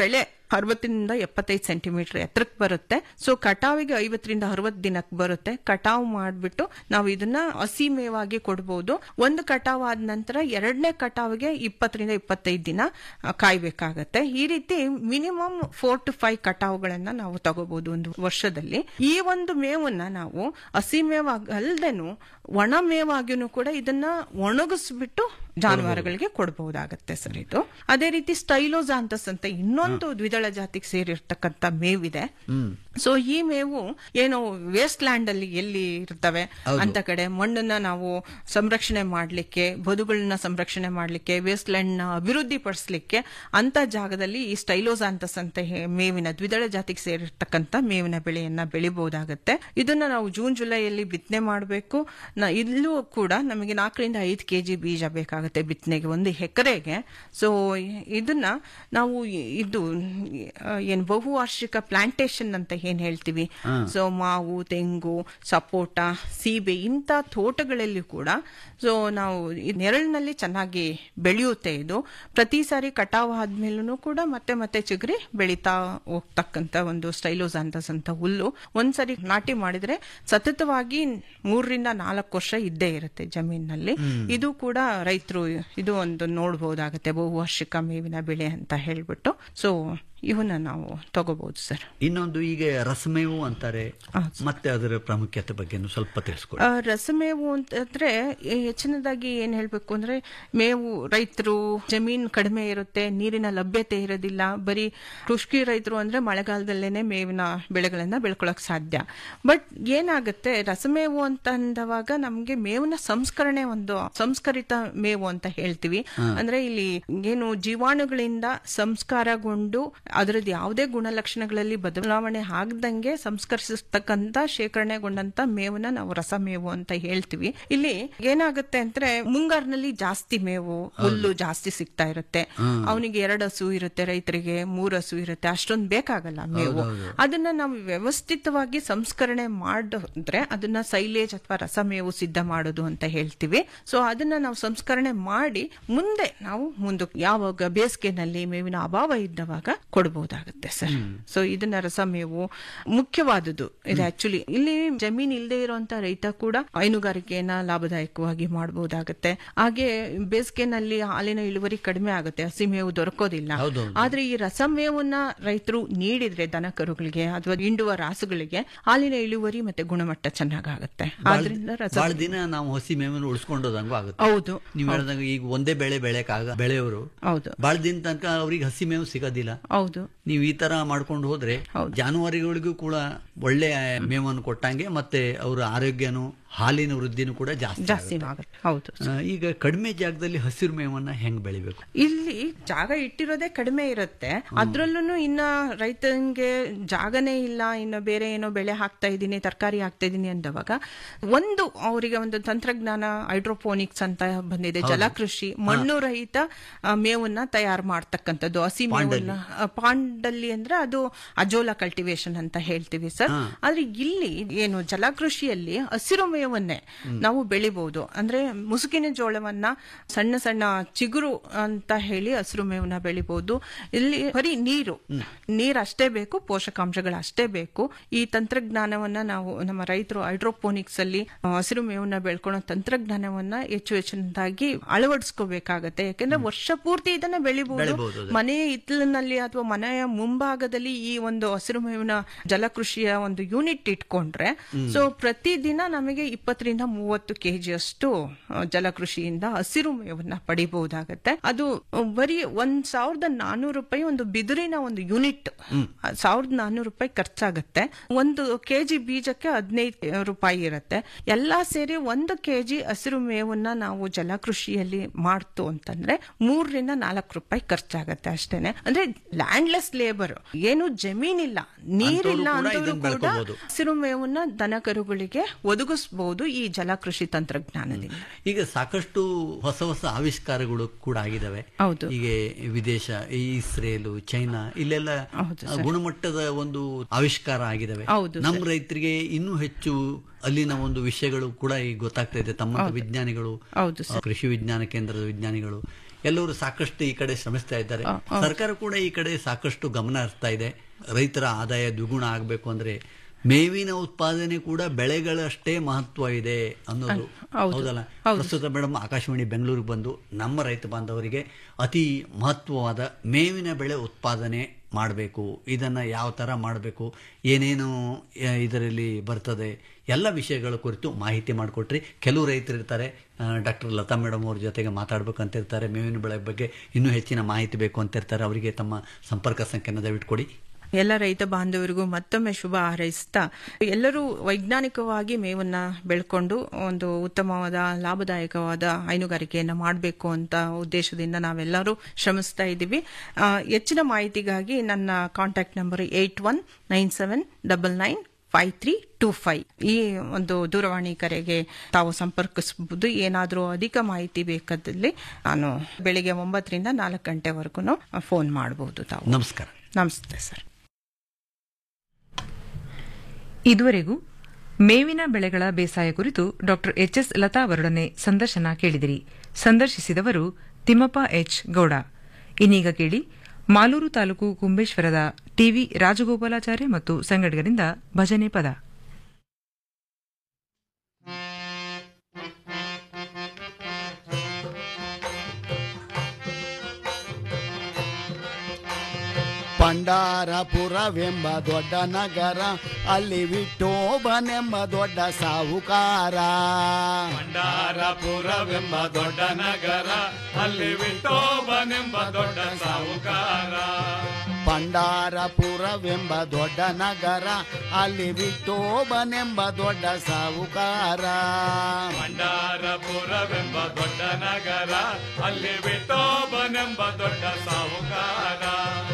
ಅರವತ್ತರಿಂದ ಎಪ್ಪತ್ತೈದು ಸೆಂಟಿಮೀಟರ್ ಎತ್ತರಕ್ಕೆ ಬರುತ್ತೆ ಸೊ ಕಟಾವಿಗೆ ಐವತ್ತರಿಂದ ಅರವತ್ತು ದಿನಕ್ಕೆ ಬರುತ್ತೆ ಕಟಾವು ಮಾಡಿಬಿಟ್ಟು ನಾವು ಇದನ್ನ ಹಸಿ ಮೇವಾಗಿ ಕೊಡ್ಬೋದು ಒಂದು ಕಟಾವ್ ಆದ ನಂತರ ಎರಡನೇ ಕಟಾವಿಗೆ ಇಪ್ಪತ್ತರಿಂದ ಇಪ್ಪತ್ತೈದು ದಿನ ಆ, ಕಾಯ್ಬೇಕಾಗತ್ತೆ ಈ ರೀತಿ ಮಿನಿಮಮ್ ಫೋರ್ ಟು ಫೈವ್ ಕಟಾವುಗಳನ್ನ ನಾವು ತಗೋಬಹುದು ಒಂದು ವರ್ಷದಲ್ಲಿ ಈ ಒಂದು ಮೇವನ್ನ ನಾವು ಹಸಿ ಮೇವಾಗಿ ಅಲ್ದೇನು ಒಣ ಮೇವಾಗಿನೂ ಕೂಡ ಇದನ್ನ ಒಣಗಿಸ್ಬಿಟ್ಟು ಜಾನುವಾರುಗಳಿಗೆ ಕೊಡಬಹುದಾಗತ್ತೆ ಸರ್ ಇದು ಅದೇ ರೀತಿ ಸ್ಟೈಲೋಜಾಂತಸ್ ಅಂತ ಇನ್ನೊಂದು ದ್ವಿದಳ ಜಾತಿಗೆ ಸೇರಿರ್ತಕ್ಕಂಥ ಮೇವಿದೆ ಸೊ ಈ ಮೇವು ಏನು ವೇಸ್ಟ್ ಲ್ಯಾಂಡ್ ಅಲ್ಲಿ ಎಲ್ಲಿ ಇರ್ತವೆ ಅಂತ ಕಡೆ ಮಣ್ಣನ್ನ ನಾವು ಸಂರಕ್ಷಣೆ ಮಾಡ್ಲಿಕ್ಕೆ ಬದುಗಳನ್ನ ಸಂರಕ್ಷಣೆ ಮಾಡ್ಲಿಕ್ಕೆ ವೇಸ್ಟ್ ಲ್ಯಾಂಡ್ ನ ಅಭಿವೃದ್ಧಿ ಪಡಿಸ್ಲಿಕ್ಕೆ ಅಂತ ಜಾಗದಲ್ಲಿ ಈ ಸ್ಟೈಲೋಜಾಂತಸ್ ಅಂತ ಹೇ- ಮೇವಿನ ದ್ವಿದಳ ಜಾತಿಗೆ ಸೇರಿರ್ತಕ್ಕಂಥ ಮೇವಿನ ಬೆಳೆಯನ್ನ ಬೆಳಿಬಹುದಾಗತ್ತೆ ಇದನ್ನ ನಾವು ಜೂನ್ ಜುಲೈಯಲ್ಲಿ ಬಿತ್ತನೆ ಮಾಡಬೇಕು ಇಲ್ಲೂ ಕೂಡ ನಮಗೆ ನಾಲ್ಕರಿಂದ ಐದು ಕೆಜಿ ಬೀಜ ಬೇಕಾಗುತ್ತೆ ಬಿತ್ತನೆಗೆ ಒಂದು ಎಕರೆಗೆ ಸೊ ಇದನ್ನ ನಾವು ಇ- ಇದು ಆ, ಏನ್ ಬಹುವಾರ್ಷಿಕ ಪ್ಲಾಂಟೇಶನ್ ಅಂತ ಏನ್ ಹೇಳ್ತೀವಿ ಸೊ ಮಾವು ತೆಂಗು ಸಪೋಟ ಸೀಬೆ ಇಂಥ ತೋಟಗಳಲ್ಲಿ ಕೂಡ ಸೊ ನಾವು ಈ ನೆರಳಿನಲ್ಲಿ ಚೆನ್ನಾಗಿ ಬೆಳೆಯುತ್ತೆ ಇದು ಪ್ರತಿ ಸಾರಿ ಕಟಾವು ಆದ್ಮೇಲೂ ಕೂಡ ಮತ್ತೆ ಮತ್ತೆ ಚಿಗುರಿ ಬೆಳೀತಾ ಹೋಗ್ತಕ್ಕಂತ ಒಂದು ಸ್ಟೈಲೋಸಾಂತಸ್ ಅಂತ ಹುಲ್ಲು ಒಂದ್ಸರಿ ನಾಟಿ ಮಾಡಿದ್ರೆ ಸತತವಾಗಿ ಮೂರರಿಂದ ನಾಲ್ಕು ವರ್ಷ ಇದ್ದೇ ಇರುತ್ತೆ ಜಮೀನಿನಲ್ಲಿ ಇದು ಕೂಡ ರೈತರು ಇದು ಒಂದು ನೋಡ್ಬೋದಾಗತ್ತೆ ಬಹುವಾರ್ಷಿಕ ಮೇವಿನ ಬೆಳೆ ಅಂತ ಹೇಳ್ಬಿಟ್ಟು ಸೊ ಇವನ್ನ ನಾವು ತಗೋಬಹುದು ಸರ್ ಇನ್ನೊಂದು ಈಗ ರಸಮೇವು ಅಂತಾರೆ ಮತ್ತೆ ಅದರ ಪ್ರಾಮುಖ್ಯತೆ ಬಗ್ಗೆ ಸ್ವಲ್ಪ ತಿಳಿಸ್ಕೊಡಿ ಆ, ರಸಮೇವು ಅಂತಂದ್ರೆ ಈ ಹೆಚ್ಚಿನದಾಗಿ ಏನ್ ಹೇಳ್ಬೇಕು ಅಂದ್ರೆ ಮೇವು ರೈತರು ಜಮೀನ್ ಕಡಿಮೆ ಇರುತ್ತೆ ನೀರಿನ ಲಭ್ಯತೆ ಇರೋದಿಲ್ಲ ಬರೀ ಕೃಷಿ ರೈತರು ಅಂದ್ರೆ ಮಳೆಗಾಲದಲ್ಲೇನೆ ಮೇವಿನ ಬೆಳೆಗಳನ್ನ ಬೆಳ್ಕೊಳಕ್ ಸಾಧ್ಯ ಬಟ್ ಏನಾಗುತ್ತೆ ರಸಮೇವು ಅಂತ ಅಂದವಾಗ ನಮ್ಗೆ ಮೇವಿನ ಸಂಸ್ಕರಣೆ ಒಂದು ಸಂಸ್ಕರಿತ ಮೇವು ಅಂತ ಹೇಳ್ತೀವಿ ಅಂದ್ರೆ ಇಲ್ಲಿ ಏನು ಜೀವಾಣುಗಳಿಂದ ಸಂಸ್ಕಾರಗೊಂಡು ಅದರದ್ದು ಯಾವುದೇ ಗುಣಲಕ್ಷಣಗಳಲ್ಲಿ ಬದಲಾವಣೆ ಆಗದಂಗೆ ಸಂಸ್ಕರಿಸತಕ್ಕಂತ ಶೇಖರಣೆಗೊಂಡಂತ ಮೇವನ್ನ ನಾವು ರಸಮೇವು ಅಂತ ಹೇಳ್ತೀವಿ ಇಲ್ಲಿ ಏನಾಗುತ್ತೆ ಅಂದ್ರೆ ಮುಂಗಾರಿನಲ್ಲಿ ಜಾಸ್ತಿ ಮೇವು ಹುಲ್ಲು ಜಾಸ್ತಿ ಸಿಗ್ತಾ ಇರುತ್ತೆ ಅವನಿಗೆ ಎರಡು ಹಸು ಇರುತ್ತೆ ರೈತರಿಗೆ ಮೂರು ಹಸು ಇರುತ್ತೆ ಅಷ್ಟೊಂದು ಬೇಕಾಗಲ್ಲ ಮೇವು ಅದನ್ನ ನಾವು ವ್ಯವಸ್ಥಿತವಾಗಿ ಸಂಸ್ಕರಣೆ ಮಾಡಿದ್ರೆ ಅದನ್ನ ಸೈಲೇಜ್ ಅಥವಾ ರಸಮೇವು ಸಿದ್ಧ ಮಾಡೋದು ಅಂತ ಹೇಳ್ತೀವಿ ಸೊ ಅದನ್ನ ನಾವು ಸಂಸ್ಕರಣೆ ಮಾಡಿ ಮುಂದೆ ನಾವು ಮುಂದಕ್ಕೆ ಯಾವಾಗ ಬೇಸಿಗೆನಲ್ಲಿ ಮೇವಿನ ಅಭಾವ ಇದ್ದವಾಗ ಕೊಡಬಹುದಾಗುತ್ತೆ ಸರ್ ಸೊ ಇದನ್ನ ರಸಮೇವು ಮುಖ್ಯವಾದುದು ಇದು ಆಕ್ಚುಲಿ ಇಲ್ಲಿ ಜಮೀನ್ ಇಲ್ಲದೆ ಇರುವಂತ ರೈತ ಕೂಡ ಹೈನುಗಾರಿಕೆಯನ್ನ ಲಾಭದಾಯಕವಾಗಿ ಮಾಡಬಹುದಾಗುತ್ತೆ ಹಾಗೆ ಬೇಸಿಗೆನಲ್ಲಿ ಹಾಲಿನ ಇಳುವರಿ ಕಡಿಮೆ ಆಗುತ್ತೆ ಹಸಿ ಮೇವು ದೊರಕೋದಿಲ್ಲ ಆದ್ರೆ ಈ ರಸಮೇವನ್ನ ರೈತರು ನೀಡಿದ್ರೆ ದನ ಕರುಗಳಿಗೆ ಅಥವಾ ಹಿಂಡುವ ರಾಸುಗಳಿಗೆ ಹಾಲಿನ ಇಳುವರಿ ಮತ್ತೆ ಗುಣಮಟ್ಟ ಚೆನ್ನಾಗಾಗುತ್ತೆ ಆದ್ರಿಂದ ರಸ ಬಹಳ ದಿನ ನಾವು ಹಸಿ ಮೇವನ್ನು ಉಳಿಸ್ಕೊಂಡೋದಂಗೂ ಆಗುತ್ತೆ ಹೌದು ನೀವು ಹೇಳ್ದಂಗ ಈಗ ಒಂದೇ ಬೆಳೆ ಬೆಳೆಕಾಗ ಬೆಳೆಯವರು ಹೌದು ಬಹಳ ದಿನ ತನಕ ಅವ್ರಿಗೆ ಹಸಿ ಮೇವು ಸಿಗೋದಿಲ್ಲ ಹೌದು ನೀವು ಈ ತರ ಮಾಡ್ಕೊಂಡು ಹೋದ್ರೆ ಜಾನುವಾರುಗಳಿಗೂ ಕೂಡ ಒಳ್ಳೆ ಮೇವನ್ನು ಕೊಟ್ಟಂಗೆ ಮತ್ತೆ ಅವರ ಆರೋಗ್ಯನು ಹಾಲಿನ ವೃದ್ಧಿನೂ ಕೂಡ ಜಾಸ್ತಿ ಜಾಸ್ತಿ ಆಗುತ್ತೆ. ಆಗುತ್ತೆ ಹೌದು ಆ, ಈಗ ಕಡಿಮೆ ಜಾಗದಲ್ಲಿ ಹಸಿರು ಮೇವನ್ನ ಹೆಂಗ್ ಬೆಳಿಬೇಕು ಇಲ್ಲಿ ಜಾಗ ಇಟ್ಟಿರೋದೇ ಕಡಿಮೆ ಇರುತ್ತೆ ಅದ್ರಲ್ಲೂ ಇನ್ನ ರೈತನಿಗೆ ಜಾಗನೇ ಇಲ್ಲ ಇನ್ನು ಬೇರೆ ಏನೋ ಬೆಳೆ ಹಾಕ್ತಾ ಇದ್ದೀನಿ ತರಕಾರಿ ಹಾಕ್ತಾ ಇದ್ದೀನಿ ಅಂದವಾಗ ಒಂದು ಅವರಿಗೆ ಒಂದು ತಂತ್ರಜ್ಞಾನ ಹೈಡ್ರೋಪೋನಿಕ್ಸ್ ಅಂತ ಬಂದಿದೆ ಜಲಕೃಷಿ ಮಣ್ಣು ರಹಿತ ಆ, ಮೇವನ್ನ ತಯಾರು ಮಾಡ್ತಕ್ಕಂಥದ್ದು ಹಸಿ ಮೇವನ್ನ ಆ, ಪಾಂಡಲ್ಲಿ ಅಂದ್ರೆ ಅದು ಅಜೋಲಾ ಕಲ್ಟಿವೇಶನ್ ಅಂತ ಹೇಳ್ತೀವಿ ಸರ್ ಆದ್ರೆ ಇಲ್ಲಿ ಏನು ಜಲಕೃಷಿಯಲ್ಲಿ ಹಸಿರು ಮೇವನ್ನೇ ನಾವು ಬೆಳಿಬಹುದು ಅಂದ್ರೆ ಮುಸುಕಿನ ಜೋಳವನ್ನ ಸಣ್ಣ ಸಣ್ಣ ಚಿಗುರು ಅಂತ ಹೇಳಿ ಹಸಿರು ಮೇವನ್ನ ಬೆಳಿಬಹುದು ಇಲ್ಲಿ ಬರೀ ನೀರು ನೀರ್ ಅಷ್ಟೇ ಬೇಕು ಪೋಷಕಾಂಶಗಳು ಅಷ್ಟೇ ಬೇಕು ಈ ತಂತ್ರಜ್ಞಾನವನ್ನ ನಾವು ನಮ್ಮ ರೈತರು ಹೈಡ್ರೋಪೋನಿಕ್ಸ್ ಅಲ್ಲಿ ಆ, ಹಸಿರು ಮೇವನ್ನ ಬೆಳ್ಕೊಳ್ಳೋ ತಂತ್ರಜ್ಞಾನವನ್ನ ಹೆಚ್ಚು ಹೆಚ್ಚಿನದಾಗಿ ಅಳವಡಿಸ್ಕೋಬೇಕಾಗತ್ತೆ ಯಾಕಂದ್ರೆ ವರ್ಷ ಪೂರ್ತಿ ಇದನ್ನ ಬೆಳಿಬಹುದು ಮನೆಯ ಹಿತ್ತಲಿನಲ್ಲಿ ಅಥವಾ ಮನೆಯ ಮುಂಭಾಗದಲ್ಲಿ ಈ ಒಂದು ಹಸಿರು ಮೇವಿನ ಜಲಕೃಷಿಯ ಒಂದು ಯೂನಿಟ್ ಇಟ್ಕೊಂಡ್ರೆ ಸೊ ಪ್ರತಿದಿನ ನಮಗೆ ಇಪ್ಪತ್ತರಿಂದ ಮೂವತ್ತು ಕೆಜಿ ಅಷ್ಟು ಆ, ಜಲಕೃಷಿಯಿಂದ ಹಸಿರು ಮೇವನ್ನ ಪಡಿಬಹುದಾಗತ್ತೆ ಅದು ಆ, ಬರೀ ಒಂದ್ ಸಾವಿರದ ನಾನೂರು ರೂಪಾಯಿ ಒಂದು ಬಿದಿರಿನ ಒಂದು ಯೂನಿಟ್ ಸಾವಿರದ ನಾನೂರು ರೂಪಾಯಿ ಖರ್ಚಾಗತ್ತೆ ಒಂದು ಕೆಜಿ ಬೀಜಕ್ಕೆ ಹದಿನೈದು ರೂಪಾಯಿ ಇರುತ್ತೆ ಎಲ್ಲಾ ಸೇರಿ ಒಂದು ಕೆಜಿ ಹಸಿರು ಮೇವನ್ನ ನಾವು ಜಲಕೃಷಿಯಲ್ಲಿ ಮಾಡ್ತು ಅಂತಂದ್ರೆ ಮೂರರಿಂದ ನಾಲ್ಕು ರೂಪಾಯಿ ಖರ್ಚಾಗತ್ತೆ ಅಷ್ಟೇನೆ ಅಂದ್ರೆ ಲ್ಯಾಂಡ್ಲೆಸ್ ಲೇಬರ್ ಏನು ಜಮೀನಿಲ್ಲ ನೀರಿಲ್ಲ ಅಂಥವ್ರು ಕೂಡ ಅಂತವ್ರು ಇದನ್ನ ಕೂಡ ಬೆಳ್ಕೊಬೋದು. ಹಸಿರು ಮೇವನ್ನ ದನ ಕರುಗಳಿಗೆ ಒದಗಿಸಬಹುದು ಈ ಜಲಕೃಷಿ ತಂತ್ರಜ್ಞಾನದಿಂದ ಈಗ ಸಾಕಷ್ಟು ಹೊಸ ಹೊಸ ಆವಿಷ್ಕಾರಗಳು ಕೂಡ ಆಗಿದಾವೆ ಹೌದು. ಈಗ ವಿದೇಶ ಈ ಇಸ್ರೇಲು ಚೈನಾ ಇಲ್ಲೆಲ್ಲ ಹೌದು ಆ, ಗುಣಮಟ್ಟದ ಒಂದು ಆವಿಷ್ಕಾರ ಆಗಿದಾವೆ ಹೌದು ನಮ್ಮ ರೈತರಿಗೆ ಇನ್ನೂ ಹೆಚ್ಚು ಅಲ್ಲಿನ ಒಂದು ವಿಷಯಗಳು ಕೂಡ ಈಗ ಗೊತ್ತಾಗ್ತಾ ಇದೆ ತಮ್ಮ ವಿಜ್ಞಾನಿಗಳು ಹೌದು ಆ, ಕೃಷಿ ವಿಜ್ಞಾನ ಕೇಂದ್ರದ ವಿಜ್ಞಾನಿಗಳು ಎಲ್ಲರೂ ಸಾಕಷ್ಟು ಈ ಕಡೆ ಶ್ರಮಿಸ್ತಾ ಇದ್ದಾರೆ ಸರ್ಕಾರ ಕೂಡ ಈ ಕಡೆ ಸಾಕಷ್ಟು ಗಮನ ಹರಿಸ್ತಾ ಇದೆ ರೈತರ ಆದಾಯ ದ್ವಿಗುಣ ಆಗಬೇಕು ಅಂದ್ರೆ ಮೇವಿನ ಉತ್ಪಾದನೆ ಕೂಡ ಬೆಳೆಗಳಷ್ಟೇ ಮಹತ್ವ ಇದೆ ಅನ್ನೋದು ಹೌದಲ್ಲ ಪ್ರಸ್ತುತ ಮೇಡಮ್ ಆಕಾಶವಾಣಿ ಬೆಂಗಳೂರಿಗೆ ಬಂದು ನಮ್ಮ ರೈತ ಬಾಂಧವರಿಗೆ ಅತಿ ಮಹತ್ವವಾದ ಮೇವಿನ ಬೆಳೆ ಉತ್ಪಾದನೆ ಮಾಡಬೇಕು ಇದನ್ನ ಯಾವ ತರ ಮಾಡಬೇಕು ಏನೇನು ಆ, ಇದರಲ್ಲಿ ಬರ್ತದೆ ಎಲ್ಲ ವಿಷಯಗಳ ಕುರಿತು ಮಾಹಿತಿ ಮಾಡಿಕೊಟ್ರಿ ಕೆಲವು ರೈತರು ಇರ್ತಾರೆ ಡಾಕ್ಟರ್ ಲತಾ ಮೇಡಮ್ ಅವ್ರ ಜೊತೆಗೆ ಮಾತಾಡ್ಬೇಕಂತ ಇರ್ತಾರೆ ಮೇವಿನ ಬೆಳೆ ಬಗ್ಗೆ ಇನ್ನೂ ಹೆಚ್ಚಿನ ಮಾಹಿತಿ ಬೇಕು ಅಂತ ಇರ್ತಾರೆ ಅವರಿಗೆ ತಮ್ಮ ಸಂಪರ್ಕ ಸಂಖ್ಯೆನ ದಯವಿಟ್ಟು ಕೊಡಿ ಎಲ್ಲ ರೈತ ಬಾಂಧವರಿಗೂ ಮತ್ತೊಮ್ಮೆ ಶುಭ ಹಾರೈಸ್ತಾ ಎಲ್ಲರೂ ವೈಜ್ಞಾನಿಕವಾಗಿ ಮೇವನ್ನ ಬೆಳ್ಕೊಂಡು ಒಂದು ಉತ್ತಮವಾದ ಲಾಭದಾಯಕವಾದ ಹೈನುಗಾರಿಕೆಯನ್ನ ಮಾಡಬೇಕು ಅಂತ ಉದ್ದೇಶದಿಂದ ನಾವೆಲ್ಲರೂ ಶ್ರಮಿಸ್ತಾ ಇದ್ದೀವಿ ಆ, ಹೆಚ್ಚಿನ ಮಾಹಿತಿಗಾಗಿ ನನ್ನ contact number eight one nine seven double nine five three two five ಈ ಒಂದು ದೂರವಾಣಿ ಕರೆಗೆ ತಾವು ಸಂಪರ್ಕಿಸಬಹುದು ಏನಾದರೂ ಅಧಿಕ ಮಾಹಿತಿ ಬೇಕಾದಲ್ಲಿ ನಾನು ಬೆಳಿಗ್ಗೆ ಒಂಬತ್ತರಿಂದ ನಾಲ್ಕು ಗಂಟೆವರೆಗೂ ಫೋನ್ ಮಾಡಬಹುದು ತಾವು ನಮಸ್ಕಾರ ನಮಸ್ತೆ ಸರ್ ಇದುವರೆಗೂ ಮೇವಿನ ಬೆಳೆಗಳ ಬೇಸಾಯ ಕುರಿತು ಡಾಕ್ಟರ್ ಎಚ್ ಎಸ್ ಲತಾ ಅವರೊಡನೆ ಸಂದರ್ಶನ ಕೇಳಿದಿರಿ ಸಂದರ್ಶಿಸಿದವರು ತಿಮ್ಮಪ್ಪ ಎಚ್ ಗೌಡ ಇನ್ನೀಗ ಕೇಳಿ ಮಾಲೂರು ತಾಲೂಕು ಕುಂಬೇಶ್ವರದ ಟಿವಿ ರಾಜಗೋಪಾಲಾಚಾರ್ಯ ಮತ್ತು ಸಂಗಡಿಗರಿಂದ ಭಜನೆ ಪದ ಪಂಡಾರಪುರವೆಂಬ ದೊಡ್ಡ ನಗರ ಅಲ್ಲಿ ವಿಠೋಬನೆಂಬ ದೊಡ್ಡ ಸಾಹುಕಾರ ಭಂಡಾರಪುರವೆಂಬ ದೊಡ್ಡ ನಗರ ಅಲ್ಲಿ ವಿಠೋಬನೆಂಬ ದೊಡ್ಡ ಸಾಹುಕಾರ ಪಂಡಾರಪುರವೆಂಬ ದೊಡ್ಡ ನಗರ ಅಲ್ಲಿ ವಿಠೋಬನೆಂಬ ದೊಡ್ಡ ಸಾಹುಕಾರ ಭಂಡಾರಪುರವೆಂಬ ದೊಡ್ಡ ನಗರ ಅಲ್ಲಿ ವಿಠೋಬನೆಂಬ ದೊಡ್ಡ ಸಾಹುಕಾರ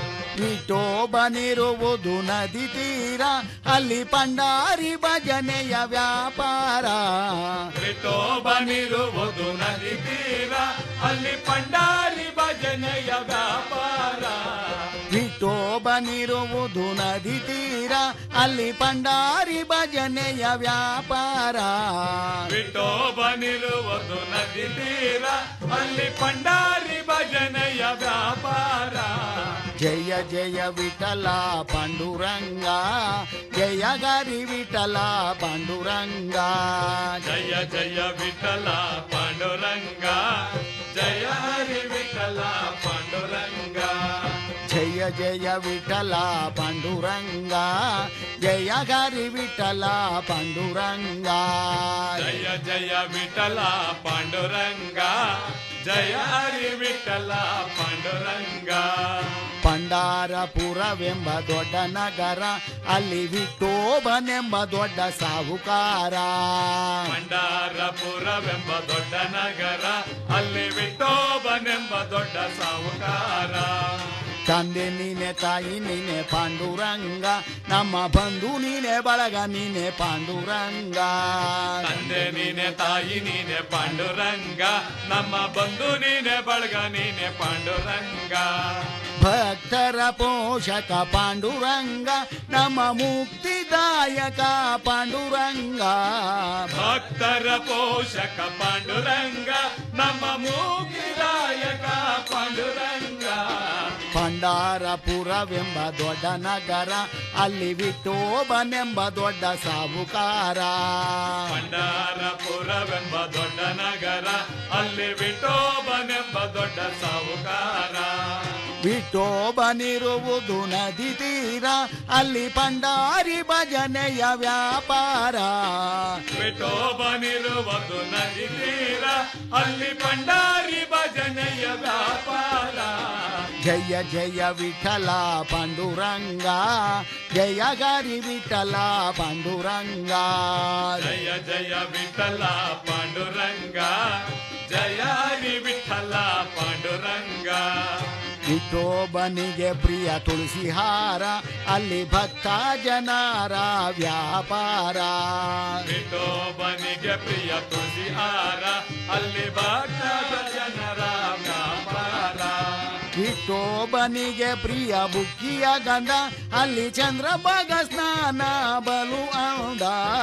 ವಿಠೋಬನಿರುವುದು ನದಿ ತೀರ ಅಲ್ಲಿ ಪಂಡಾರಿ ಭಜನೆಯ ವ್ಯಾಪಾರ ವಿಠೋಬನಿರುವುದು ನದಿ ತೀರ ಅಲ್ಲಿ ಪಂಡಾರಿ ಭಜನೆಯ ವ್ಯಾಪಾರ ವಿಠೋಬನಿರುವುದು ನದಿ ತೀರ ಅಲ್ಲಿ ಪಂಡಾರಿ ಭಜನೆಯ ವ್ಯಾಪಾರ ವಿಠೋಬನಿರುವುದು ನದಿ ತೀರ ಅಲ್ಲಿ ಪಂಡಾರಿ ಭಜನೆಯ ವ್ಯಾಪಾರ ಜಯ ಜಯ ವಿಠಲ ಪಾಂಡುರಂಗ ಜಯ ಗರಿ ವಿಠಲ ಪಾಂಡುರಂಗ ಜಯ ಜಯ ವಿಠಲ ಪಾಂಡುರಂಗ ಜಯ ಹರಿ ವಿಠಲ ಪಾಂಡುರಂಗ ಜಯ ಜಯ ವಿಠಲ ಪಾಂಡುರಂಗ ಜಯ ಗರಿ ವಿಠಲ ಪಾಂಡುರಂಗ ಜಯ ಜಯ ವಿಠಲ ಪಾಂಡುರಂಗ ಜಯ ಹರಿ ವಿಠಲ ಪಾಂಡುರಂಗ ಪಂಡಾರಪುರವೆಂಬ ದೊಡ್ಡ ನಗರ ಅಲ್ಲಿ ವಿಠೋಬನೆಂಬ ದೊಡ್ಡ ಸಾಹುಕಾರ ಭಂಡಾರಪುರವೆಂಬ ದೊಡ್ಡ ನಗರ ಅಲ್ಲಿ ವಿಠೋಬನೆಂಬ ದೊಡ್ಡ ಸಾಹುಕಾರ ತಂದೆ ನೀನೆ ತಾಯಿ ನೀನೆ ಪಾಂಡುರಂಗ ನಮ್ಮ ಬಂಧು ನೀನೆ ಬಳಗ ನೀನೆ ಪಾಂಡುರಂಗ ತಂದೆ ನೀನೆ ತಾಯಿ ನೀನೆ ಪಾಂಡುರಂಗ ನಮ್ಮ ಬಂಧು ನೀನೆ ಬಳಗ ನೀನೆ ಪಾಂಡುರಂಗ ಭಕ್ತರ ಪೋಷಕ ಪಾಂಡುರಂಗ ನಮ್ಮ ಮುಕ್ತಿದಾಯಕ ಪಾಂಡುರಂಗ ಭಕ್ತರ ಪೋಷಕ ಪಾಂಡುರಂಗ ನಮ್ಮ ಮೂಗಿದಾಯಕ ಪಾಂಡುರಂಗ ಪಂಡಾರಪುರವೆಂಬ ದೊಡ್ಡ ನಗರ ಅಲ್ಲಿ ವಿಠೋಬನೆಂಬ ದೊಡ್ಡ ಸಾಹುಕಾರ ಭಂಡಾರಪುರವೆಂಬ ದೊಡ್ಡ ನಗರ ಅಲ್ಲಿ ವಿಠೋಬನೆಂಬ ದೊಡ್ಡ ಸಾಹುಕಾರ ವಿಠೋಬನಿರುವುದು ನದಿ ತೀರ ಅಲ್ಲಿ ಪಂಡಾರಿ ಭಜನೆಯ ವ್ಯಾಪಾರ ವಿಠೋಬನಿರುವುದು ನದಿ ತೀರ ಅಲ್ಲಿ ಪಂಡಾರಿ ಭಜನೆಯ ವ್ಯಾಪಾರ ಜಯ ಜಯ ವಿಠಲ ಪಾಂಡುರಂಗ ಜಯ ಗರಿ ವಿಠಲ ಪಾಂಡುರಂಗ ಜಯ ಜಯ ವಿಠಲ ಪಾಂಡುರಂಗ ಜಯ ಹರಿ ವಿಠಲ ಪಾಂಡುರಂಗ ವಿಠೋಬನಿಗೆ ಪ್ರಿಯ ತುಳಸಿ ಹಾರ ಅಲ್ಲಿ ಭಕ್ತ ಜನರ ವ್ಯಾಪಾರ ವಿಠೋಬನಿಗೆ ಪ್ರಿಯ ತುಳಸಿ ಹಾರ ಅಲ್ಲಿ ಭಕ್ತ ಜನರ ವ್ಯಾಪಾರ ವಿಠೋಬನಿಗೆ ಪ್ರಿಯ ಬುಕ್ಕಿಯ ಗಂಧ ಅಲ್ಲಿ ಚಂದ್ರಭಾಗ ಸ್ನಾನ ಬಲು ಅಂದ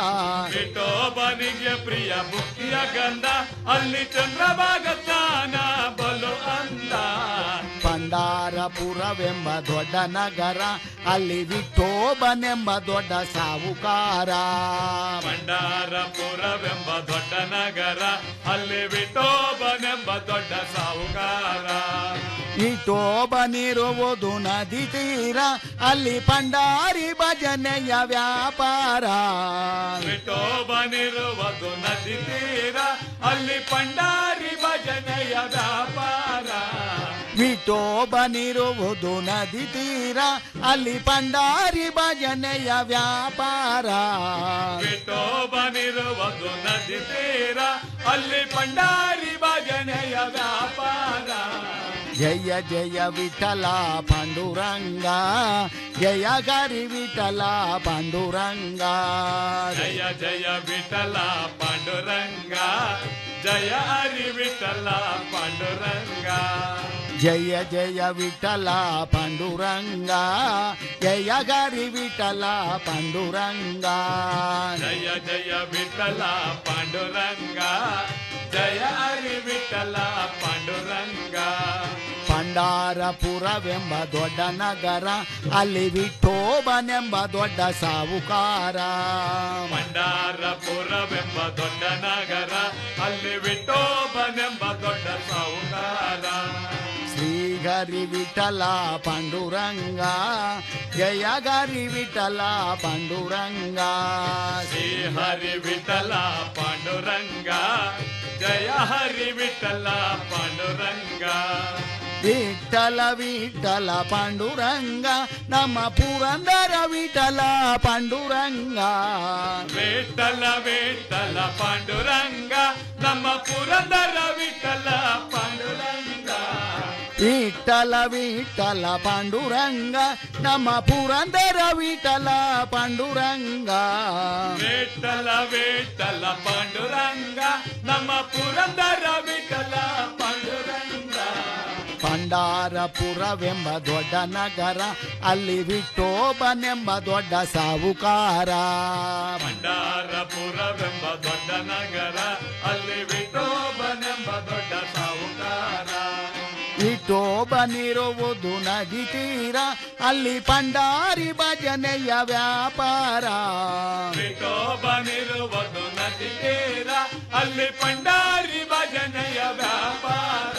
ವಿಠೋಬನಿಗೆ ಪ್ರಿಯ ಬುಕ್ಕಿಯ ಗಂಧ ಅಲ್ಲಿ ಚಂದ್ರಭಾಗ ಸ್ನಾನ ಬಲು ಅಂದ ಪಂಡಾರಪುರವೆಂಬ ದೊಡ್ಡ ನಗರ ಅಲ್ಲಿ ವಿಠೋಬನೆಂಬ ದೊಡ್ಡ ಸಾವುಕಾರ ಭಂಡಾರಪುರವೆಂಬ ದೊಡ್ಡ ನಗರ ಅಲ್ಲಿ ವಿಠೋಬನೆಂಬ ದೊಡ್ಡ ಸಾಹುಕಾರ ವಿಠೋಬನಿರುವುದು ನದಿ ತೀರ ಅಲ್ಲಿ ಪಂಡಾರಿ ಭಜನೆಯ ವ್ಯಾಪಾರ ವಿಠೋಬನಿರುವುದು ನದಿ ತೀರ ಅಲ್ಲಿ ಪಂಡಾರಿ ಭಜನೆಯ ವ್ಯಾಪಾರ ವಿಠೋಬನಿರುವುದು ನದಿ ತೀರ ಅಲ್ಲಿ ಪಂಡಾರಿ ಭಜನೆಯ ವ್ಯಾಪಾರ ವಿಠೋಬನಿರುವುದು ನದಿ ತೀರ ಅಲ್ಲಿ ಪಂಡಾರಿ ಭಜನೆಯ ವ್ಯಾಪಾರ ಜಯ ಜಯ ವಿಠಲ ಪಾಂಡುರಂಗ ಜಯ ಗರಿ ವಿಠಲ ಪಾಂಡುರಂಗ ಜಯ ಜಯ ವಿಠಲ ಪಾಂಡುರಂಗ ಜಯ ಹರಿ ವಿಠಲ ಪಾಂಡುರಂಗ ಜಯ ಜಯ ವಿಠಲ ಪಾಂಡುರಂಗ ಜಯ ಗರಿ ವಿಠಲ ಪಾಂಡುರಂಗ ಜಯ ಜಯ ವಿಠಲ ಪಾಂಡುರಂಗ ಜಯ ಹರಿ ವಿಠಲ ಪಾಂಡುರಂಗ ಪಂಡಾರಪುರವೆಂಬ ದೊಡ್ಡ ನಗರ ಅಲ್ಲಿ ವಿಠೋಬನೆಂಬ ದೊಡ್ಡ ಸಾವುಕಾರ ಭಂಡಾರಪುರವೆಂಬ ದೊಡ್ಡ ನಗರ ಅಲ್ಲಿ ವಿಠೋಬನೆಂಬ ದೊಡ್ಡ ಸಾಹುಕಾರ ಶ್ರೀಗರಿ ವಿಠಲ ಪಾಂಡುರಂಗ ಜಯ ಗರಿ ವಿಠಲ ಪಾಂಡುರಂಗ ಶ್ರೀ ಹರಿ ವಿಠಲ ಪಾಂಡುರಂಗ ಜಯ ಹರಿ ವಿಠಲ ಪಾಂಡುರಂಗ ವಿಠಲ ವಿಠಲ ಪಾಂಡುರಂಗ ನಮ್ಮ ಪುರಂದರ ವಿಠಲ ಪಾಂಡುರಂಗ ವಿಠಲ ವಿಠಲ ಪಾಂಡುರಂಗ ನಮ್ಮ ಪುರಂದರ ವಿಠಲ ಪಾಂಡುರಂಗ ವಿಠಲ ವಿಠಲ ಪಾಂಡುರಂಗ ನಮ್ಮ ಪುರಂದರ ವಿಠಲ ಪಾಂಡುರಂಗ ವಿಠಲ ವಿಠಲ ಪಾಂಡುರಂಗ ನಮ್ಮ ಪುರಂದರ ವಿಠಲ ಪಾಂಡುರಂಗ ಪಂಡಾರಪುರವೆಂಬ ದೊಡ್ಡ ನಗರ ಅಲ್ಲಿ ವಿಠೋಬನೆಂಬ ದೊಡ್ಡ ಸಾವುಕಾರ ಭಂಡಾರಪುರವೆಂಬ ದೊಡ್ಡ ನಗರ ಅಲ್ಲಿ ವಿಠೋಬನೆಂಬ ದೊಡ್ಡ ಸಾಹುಕಾರ ವಿಠೋಬನಿರುವುದು ನದಿ ತೀರ ಅಲ್ಲಿ ಪಂಡಾರಿ ಭಜನೆಯ ವ್ಯಾಪಾರ ವಿಠೋಬನಿರುವುದು ನದಿ ತೀರ ಅಲ್ಲಿ ಪಂಡಾರಿ ಭಜನೆಯ ವ್ಯಾಪಾರ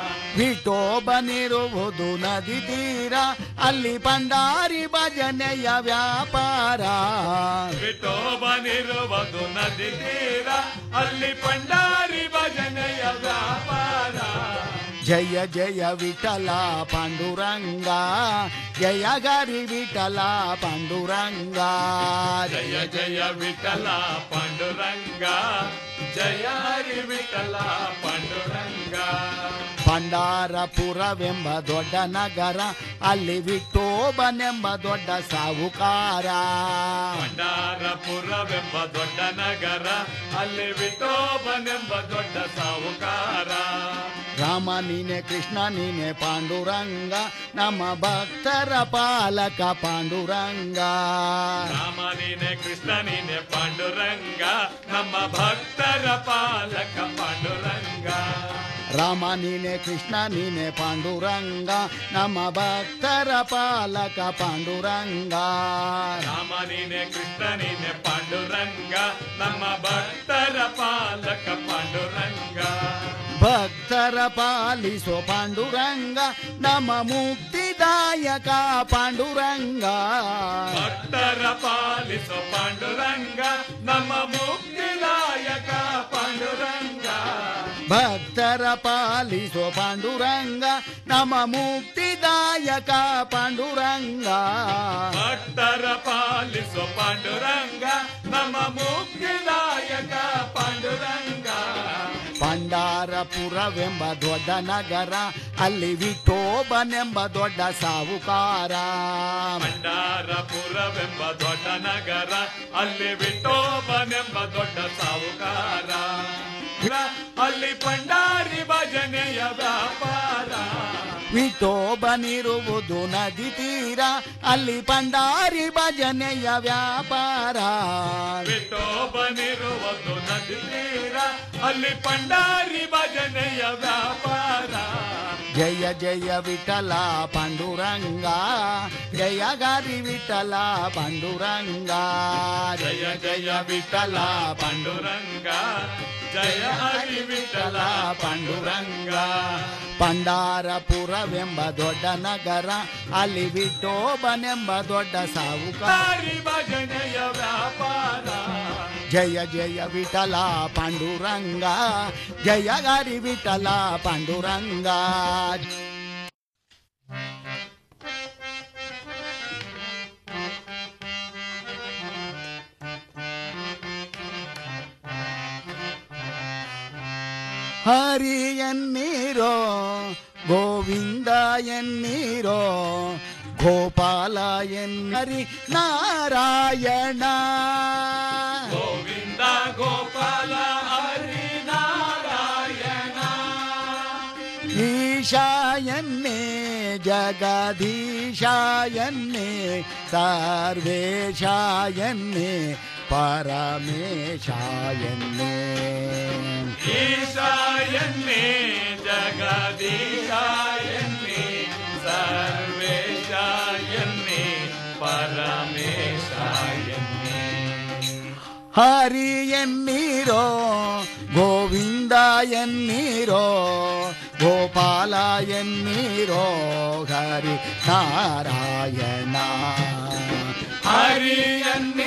ವಿಠೋಬನಿರುವುದು ನದಿ ತೀರ ಅಲ್ಲಿ ಪಂಡಾರಿ ಭಜನೆಯ ವ್ಯಾಪಾರ ವಿಠೋಬನಿರುವುದು ನದಿ ತೀರ ಅಲ್ಲಿ ಪಂಡಾರಿ ಭಜನೆಯ ವ್ಯಾಪಾರ ಜಯ ಜಯ ವಿಠಲ ಪಾಂಡುರಂಗ ಜಯ ಗರಿ ವಿಠಲ ಪಾಂಡುರಂಗ ಜಯ ಜಯ ವಿಠಲ ಪಾಂಡುರಂಗ ಜಯ ಹರಿ ವಿಠಲ ಪಾಂಡುರಂಗ ಪಂಡಾರಪುರವೆಂಬ ದೊಡ್ಡ ನಗರ ಅಲ್ಲಿ ವಿಠೋಬನೆಂಬ ದೊಡ್ಡ ಸಾವುಕಾರ ಭಂಡಾರಪುರವೆಂಬ ದೊಡ್ಡ ನಗರ ಅಲ್ಲಿ ವಿಠೋಬನೆಂಬ ದೊಡ್ಡ ಸಾಹುಕಾರ ರಾಮ ನೀನೆ ಕೃಷ್ಣ ನೀನೆ ಪಾಂಡುರಂಗ ನಮ್ಮ ಭಕ್ತರ ಪಾಲಕ ಪಾಂಡುರಂಗ ರಾಮ ನೀನೆ ಕೃಷ್ಣ ನೀನೆ ಪಾಂಡುರಂಗ ನಮ್ಮ ಭಕ್ತರ ಪಾಲಕ ಪಾಂಡುರಂಗ ರಾಮ ನೀನೆ ಕೃಷ್ಣ ನೀನೆ ಪಾಂಡುರಂಗ ನಮ್ಮ ಭಕ್ತರ ಪಾಲಕ ಪಾಂಡುರಂಗ ರಾಮ ನೀನೆ ಕೃಷ್ಣ ನೀನೆ ಪಾಂಡುರಂಗ ನಮ್ಮ ಭಕ್ತರ ಪಾಲಕ ಪಾಂಡುರಂಗ ಭಕ್ತರ ಪಾಲಿಸೋ ಪಾಂಡುರಂಗ ನಮ್ಮ ಮುಕ್ತಿದಾಯಕ ಪಾಂಡುರಂಗ ಭಕ್ತರ ಪಾಲಿಸೋ ಪಾಂಡುರಂಗ ನಮ್ಮ ಮುಕ್ತಿದಾಯಕ ಪಾಂಡುರಂಗ ಭಕ್ತರ ಪಾಲಿಸೋ ಪಾಂಡುರಂಗ ನಮ್ಮ ಮುಕ್ತಿದಾಯಕ ಪಾಂಡುರಂಗ ಭಕ್ತರ ಪಾಲಿಸೋ ಪಾಂಡುರಂಗ ನಮ್ಮ ಮುಕ್ತಿದಾಯಕ ಪಾಂಡುರಂಗ ಪಂಡಾರಪುರವೆಂಬ ದೊಡ್ಡ ನಗರ ಅಲ್ಲಿ ವಿಠೋಬನೆಂಬ ದೊಡ್ಡ ಸಾವುಕಾರ ಭಂಡಾರಪುರವೆಂಬ ದೊಡ್ಡ ನಗರ ಅಲ್ಲಿ ವಿಠೋಬನೆಂಬ ದೊಡ್ಡ ಸಾಹುಕಾರ ಅಲ್ಲಿ ಪಂಡಾರಿ ಭಜನೆಯ ವ್ಯಾಪಾರ ವಿಠೋಬನಿರುವುದು ನದಿ ತೀರ ಅಲ್ಲಿ ಪಂಡಾರಿ ಭಜನೆಯ ವ್ಯಾಪಾರ ವಿಠೋಬನಿರುವುದು ನದಿ ತೀರ ಅಲ್ಲಿ ಪಂಡಾರಿ ಭಜನೆಯ ವ್ಯಾಪಾರ ಜಯ ಜಯ ವಿಠಲ ಪಾಂಡುರಂಗ ಜಯ ಗಾರಿ ವಿಠಲ ಪಾಂಡುರಂಗ ಜಯ ಜಯ ವಿಠಲ ಪಾಂಡುರಂಗ ಜಯ ಹರಿ ವಿಠಲ ಪಾಂಡುರಂಗ ಪಂಡಾರಪುರವೆಂಬ ದೊಡ್ಡ ನಗರ ಅಲ್ಲಿ ವಿಠೋಬನೆಂಬ ದೊಡ್ಡ ಸಾವುಕಾರ ದಾರಿ ಭಜನೆಯ ವ್ಯಾಪಾರ ಜಯ ಜಯ ವಿಠಲ ಪಾಂಡುರಂಗ ಜಯ ಗಾರಿ ವಿಠಲ ಪಾಂಡುರಂಗ ಹರಿ ಎನ್ನೀರೋ ಗೋವಿಂದ ಎನ್ನೀರೋ ಗೋಪಾಲ ಎನ್ನರಿ ನಾರಾಯಣ ಗೋವಿಂದ ಗೋಪಾಲ ಹರಿ ನಾರಾಯಣ ಈಶಾಯನ್ನೇ ಜಗದೀಶಾಯನ್ನೇ ಸರ್ವೇಶಾಯನ್ನೇ ಪರಮೇಶಾಯನ್ನೇ ಈಶಾಯನ್ನೇ ಜಗದೀಶಾಯನ್ನೇ ಸರ್ವೇಶಾಯನ್ನೇ ಪರಮೇಶಾಯನ್ನೇ ಹರಿ ಎನ್ನೀರೋ ಗೋವಿಂದ ಎನ್ನೀರೋ ಗೋಪಾಲ ಎನ್ನೀರೋ ಹರಿ ನಾರಾಯಣ ಹರಿಯನ್ನ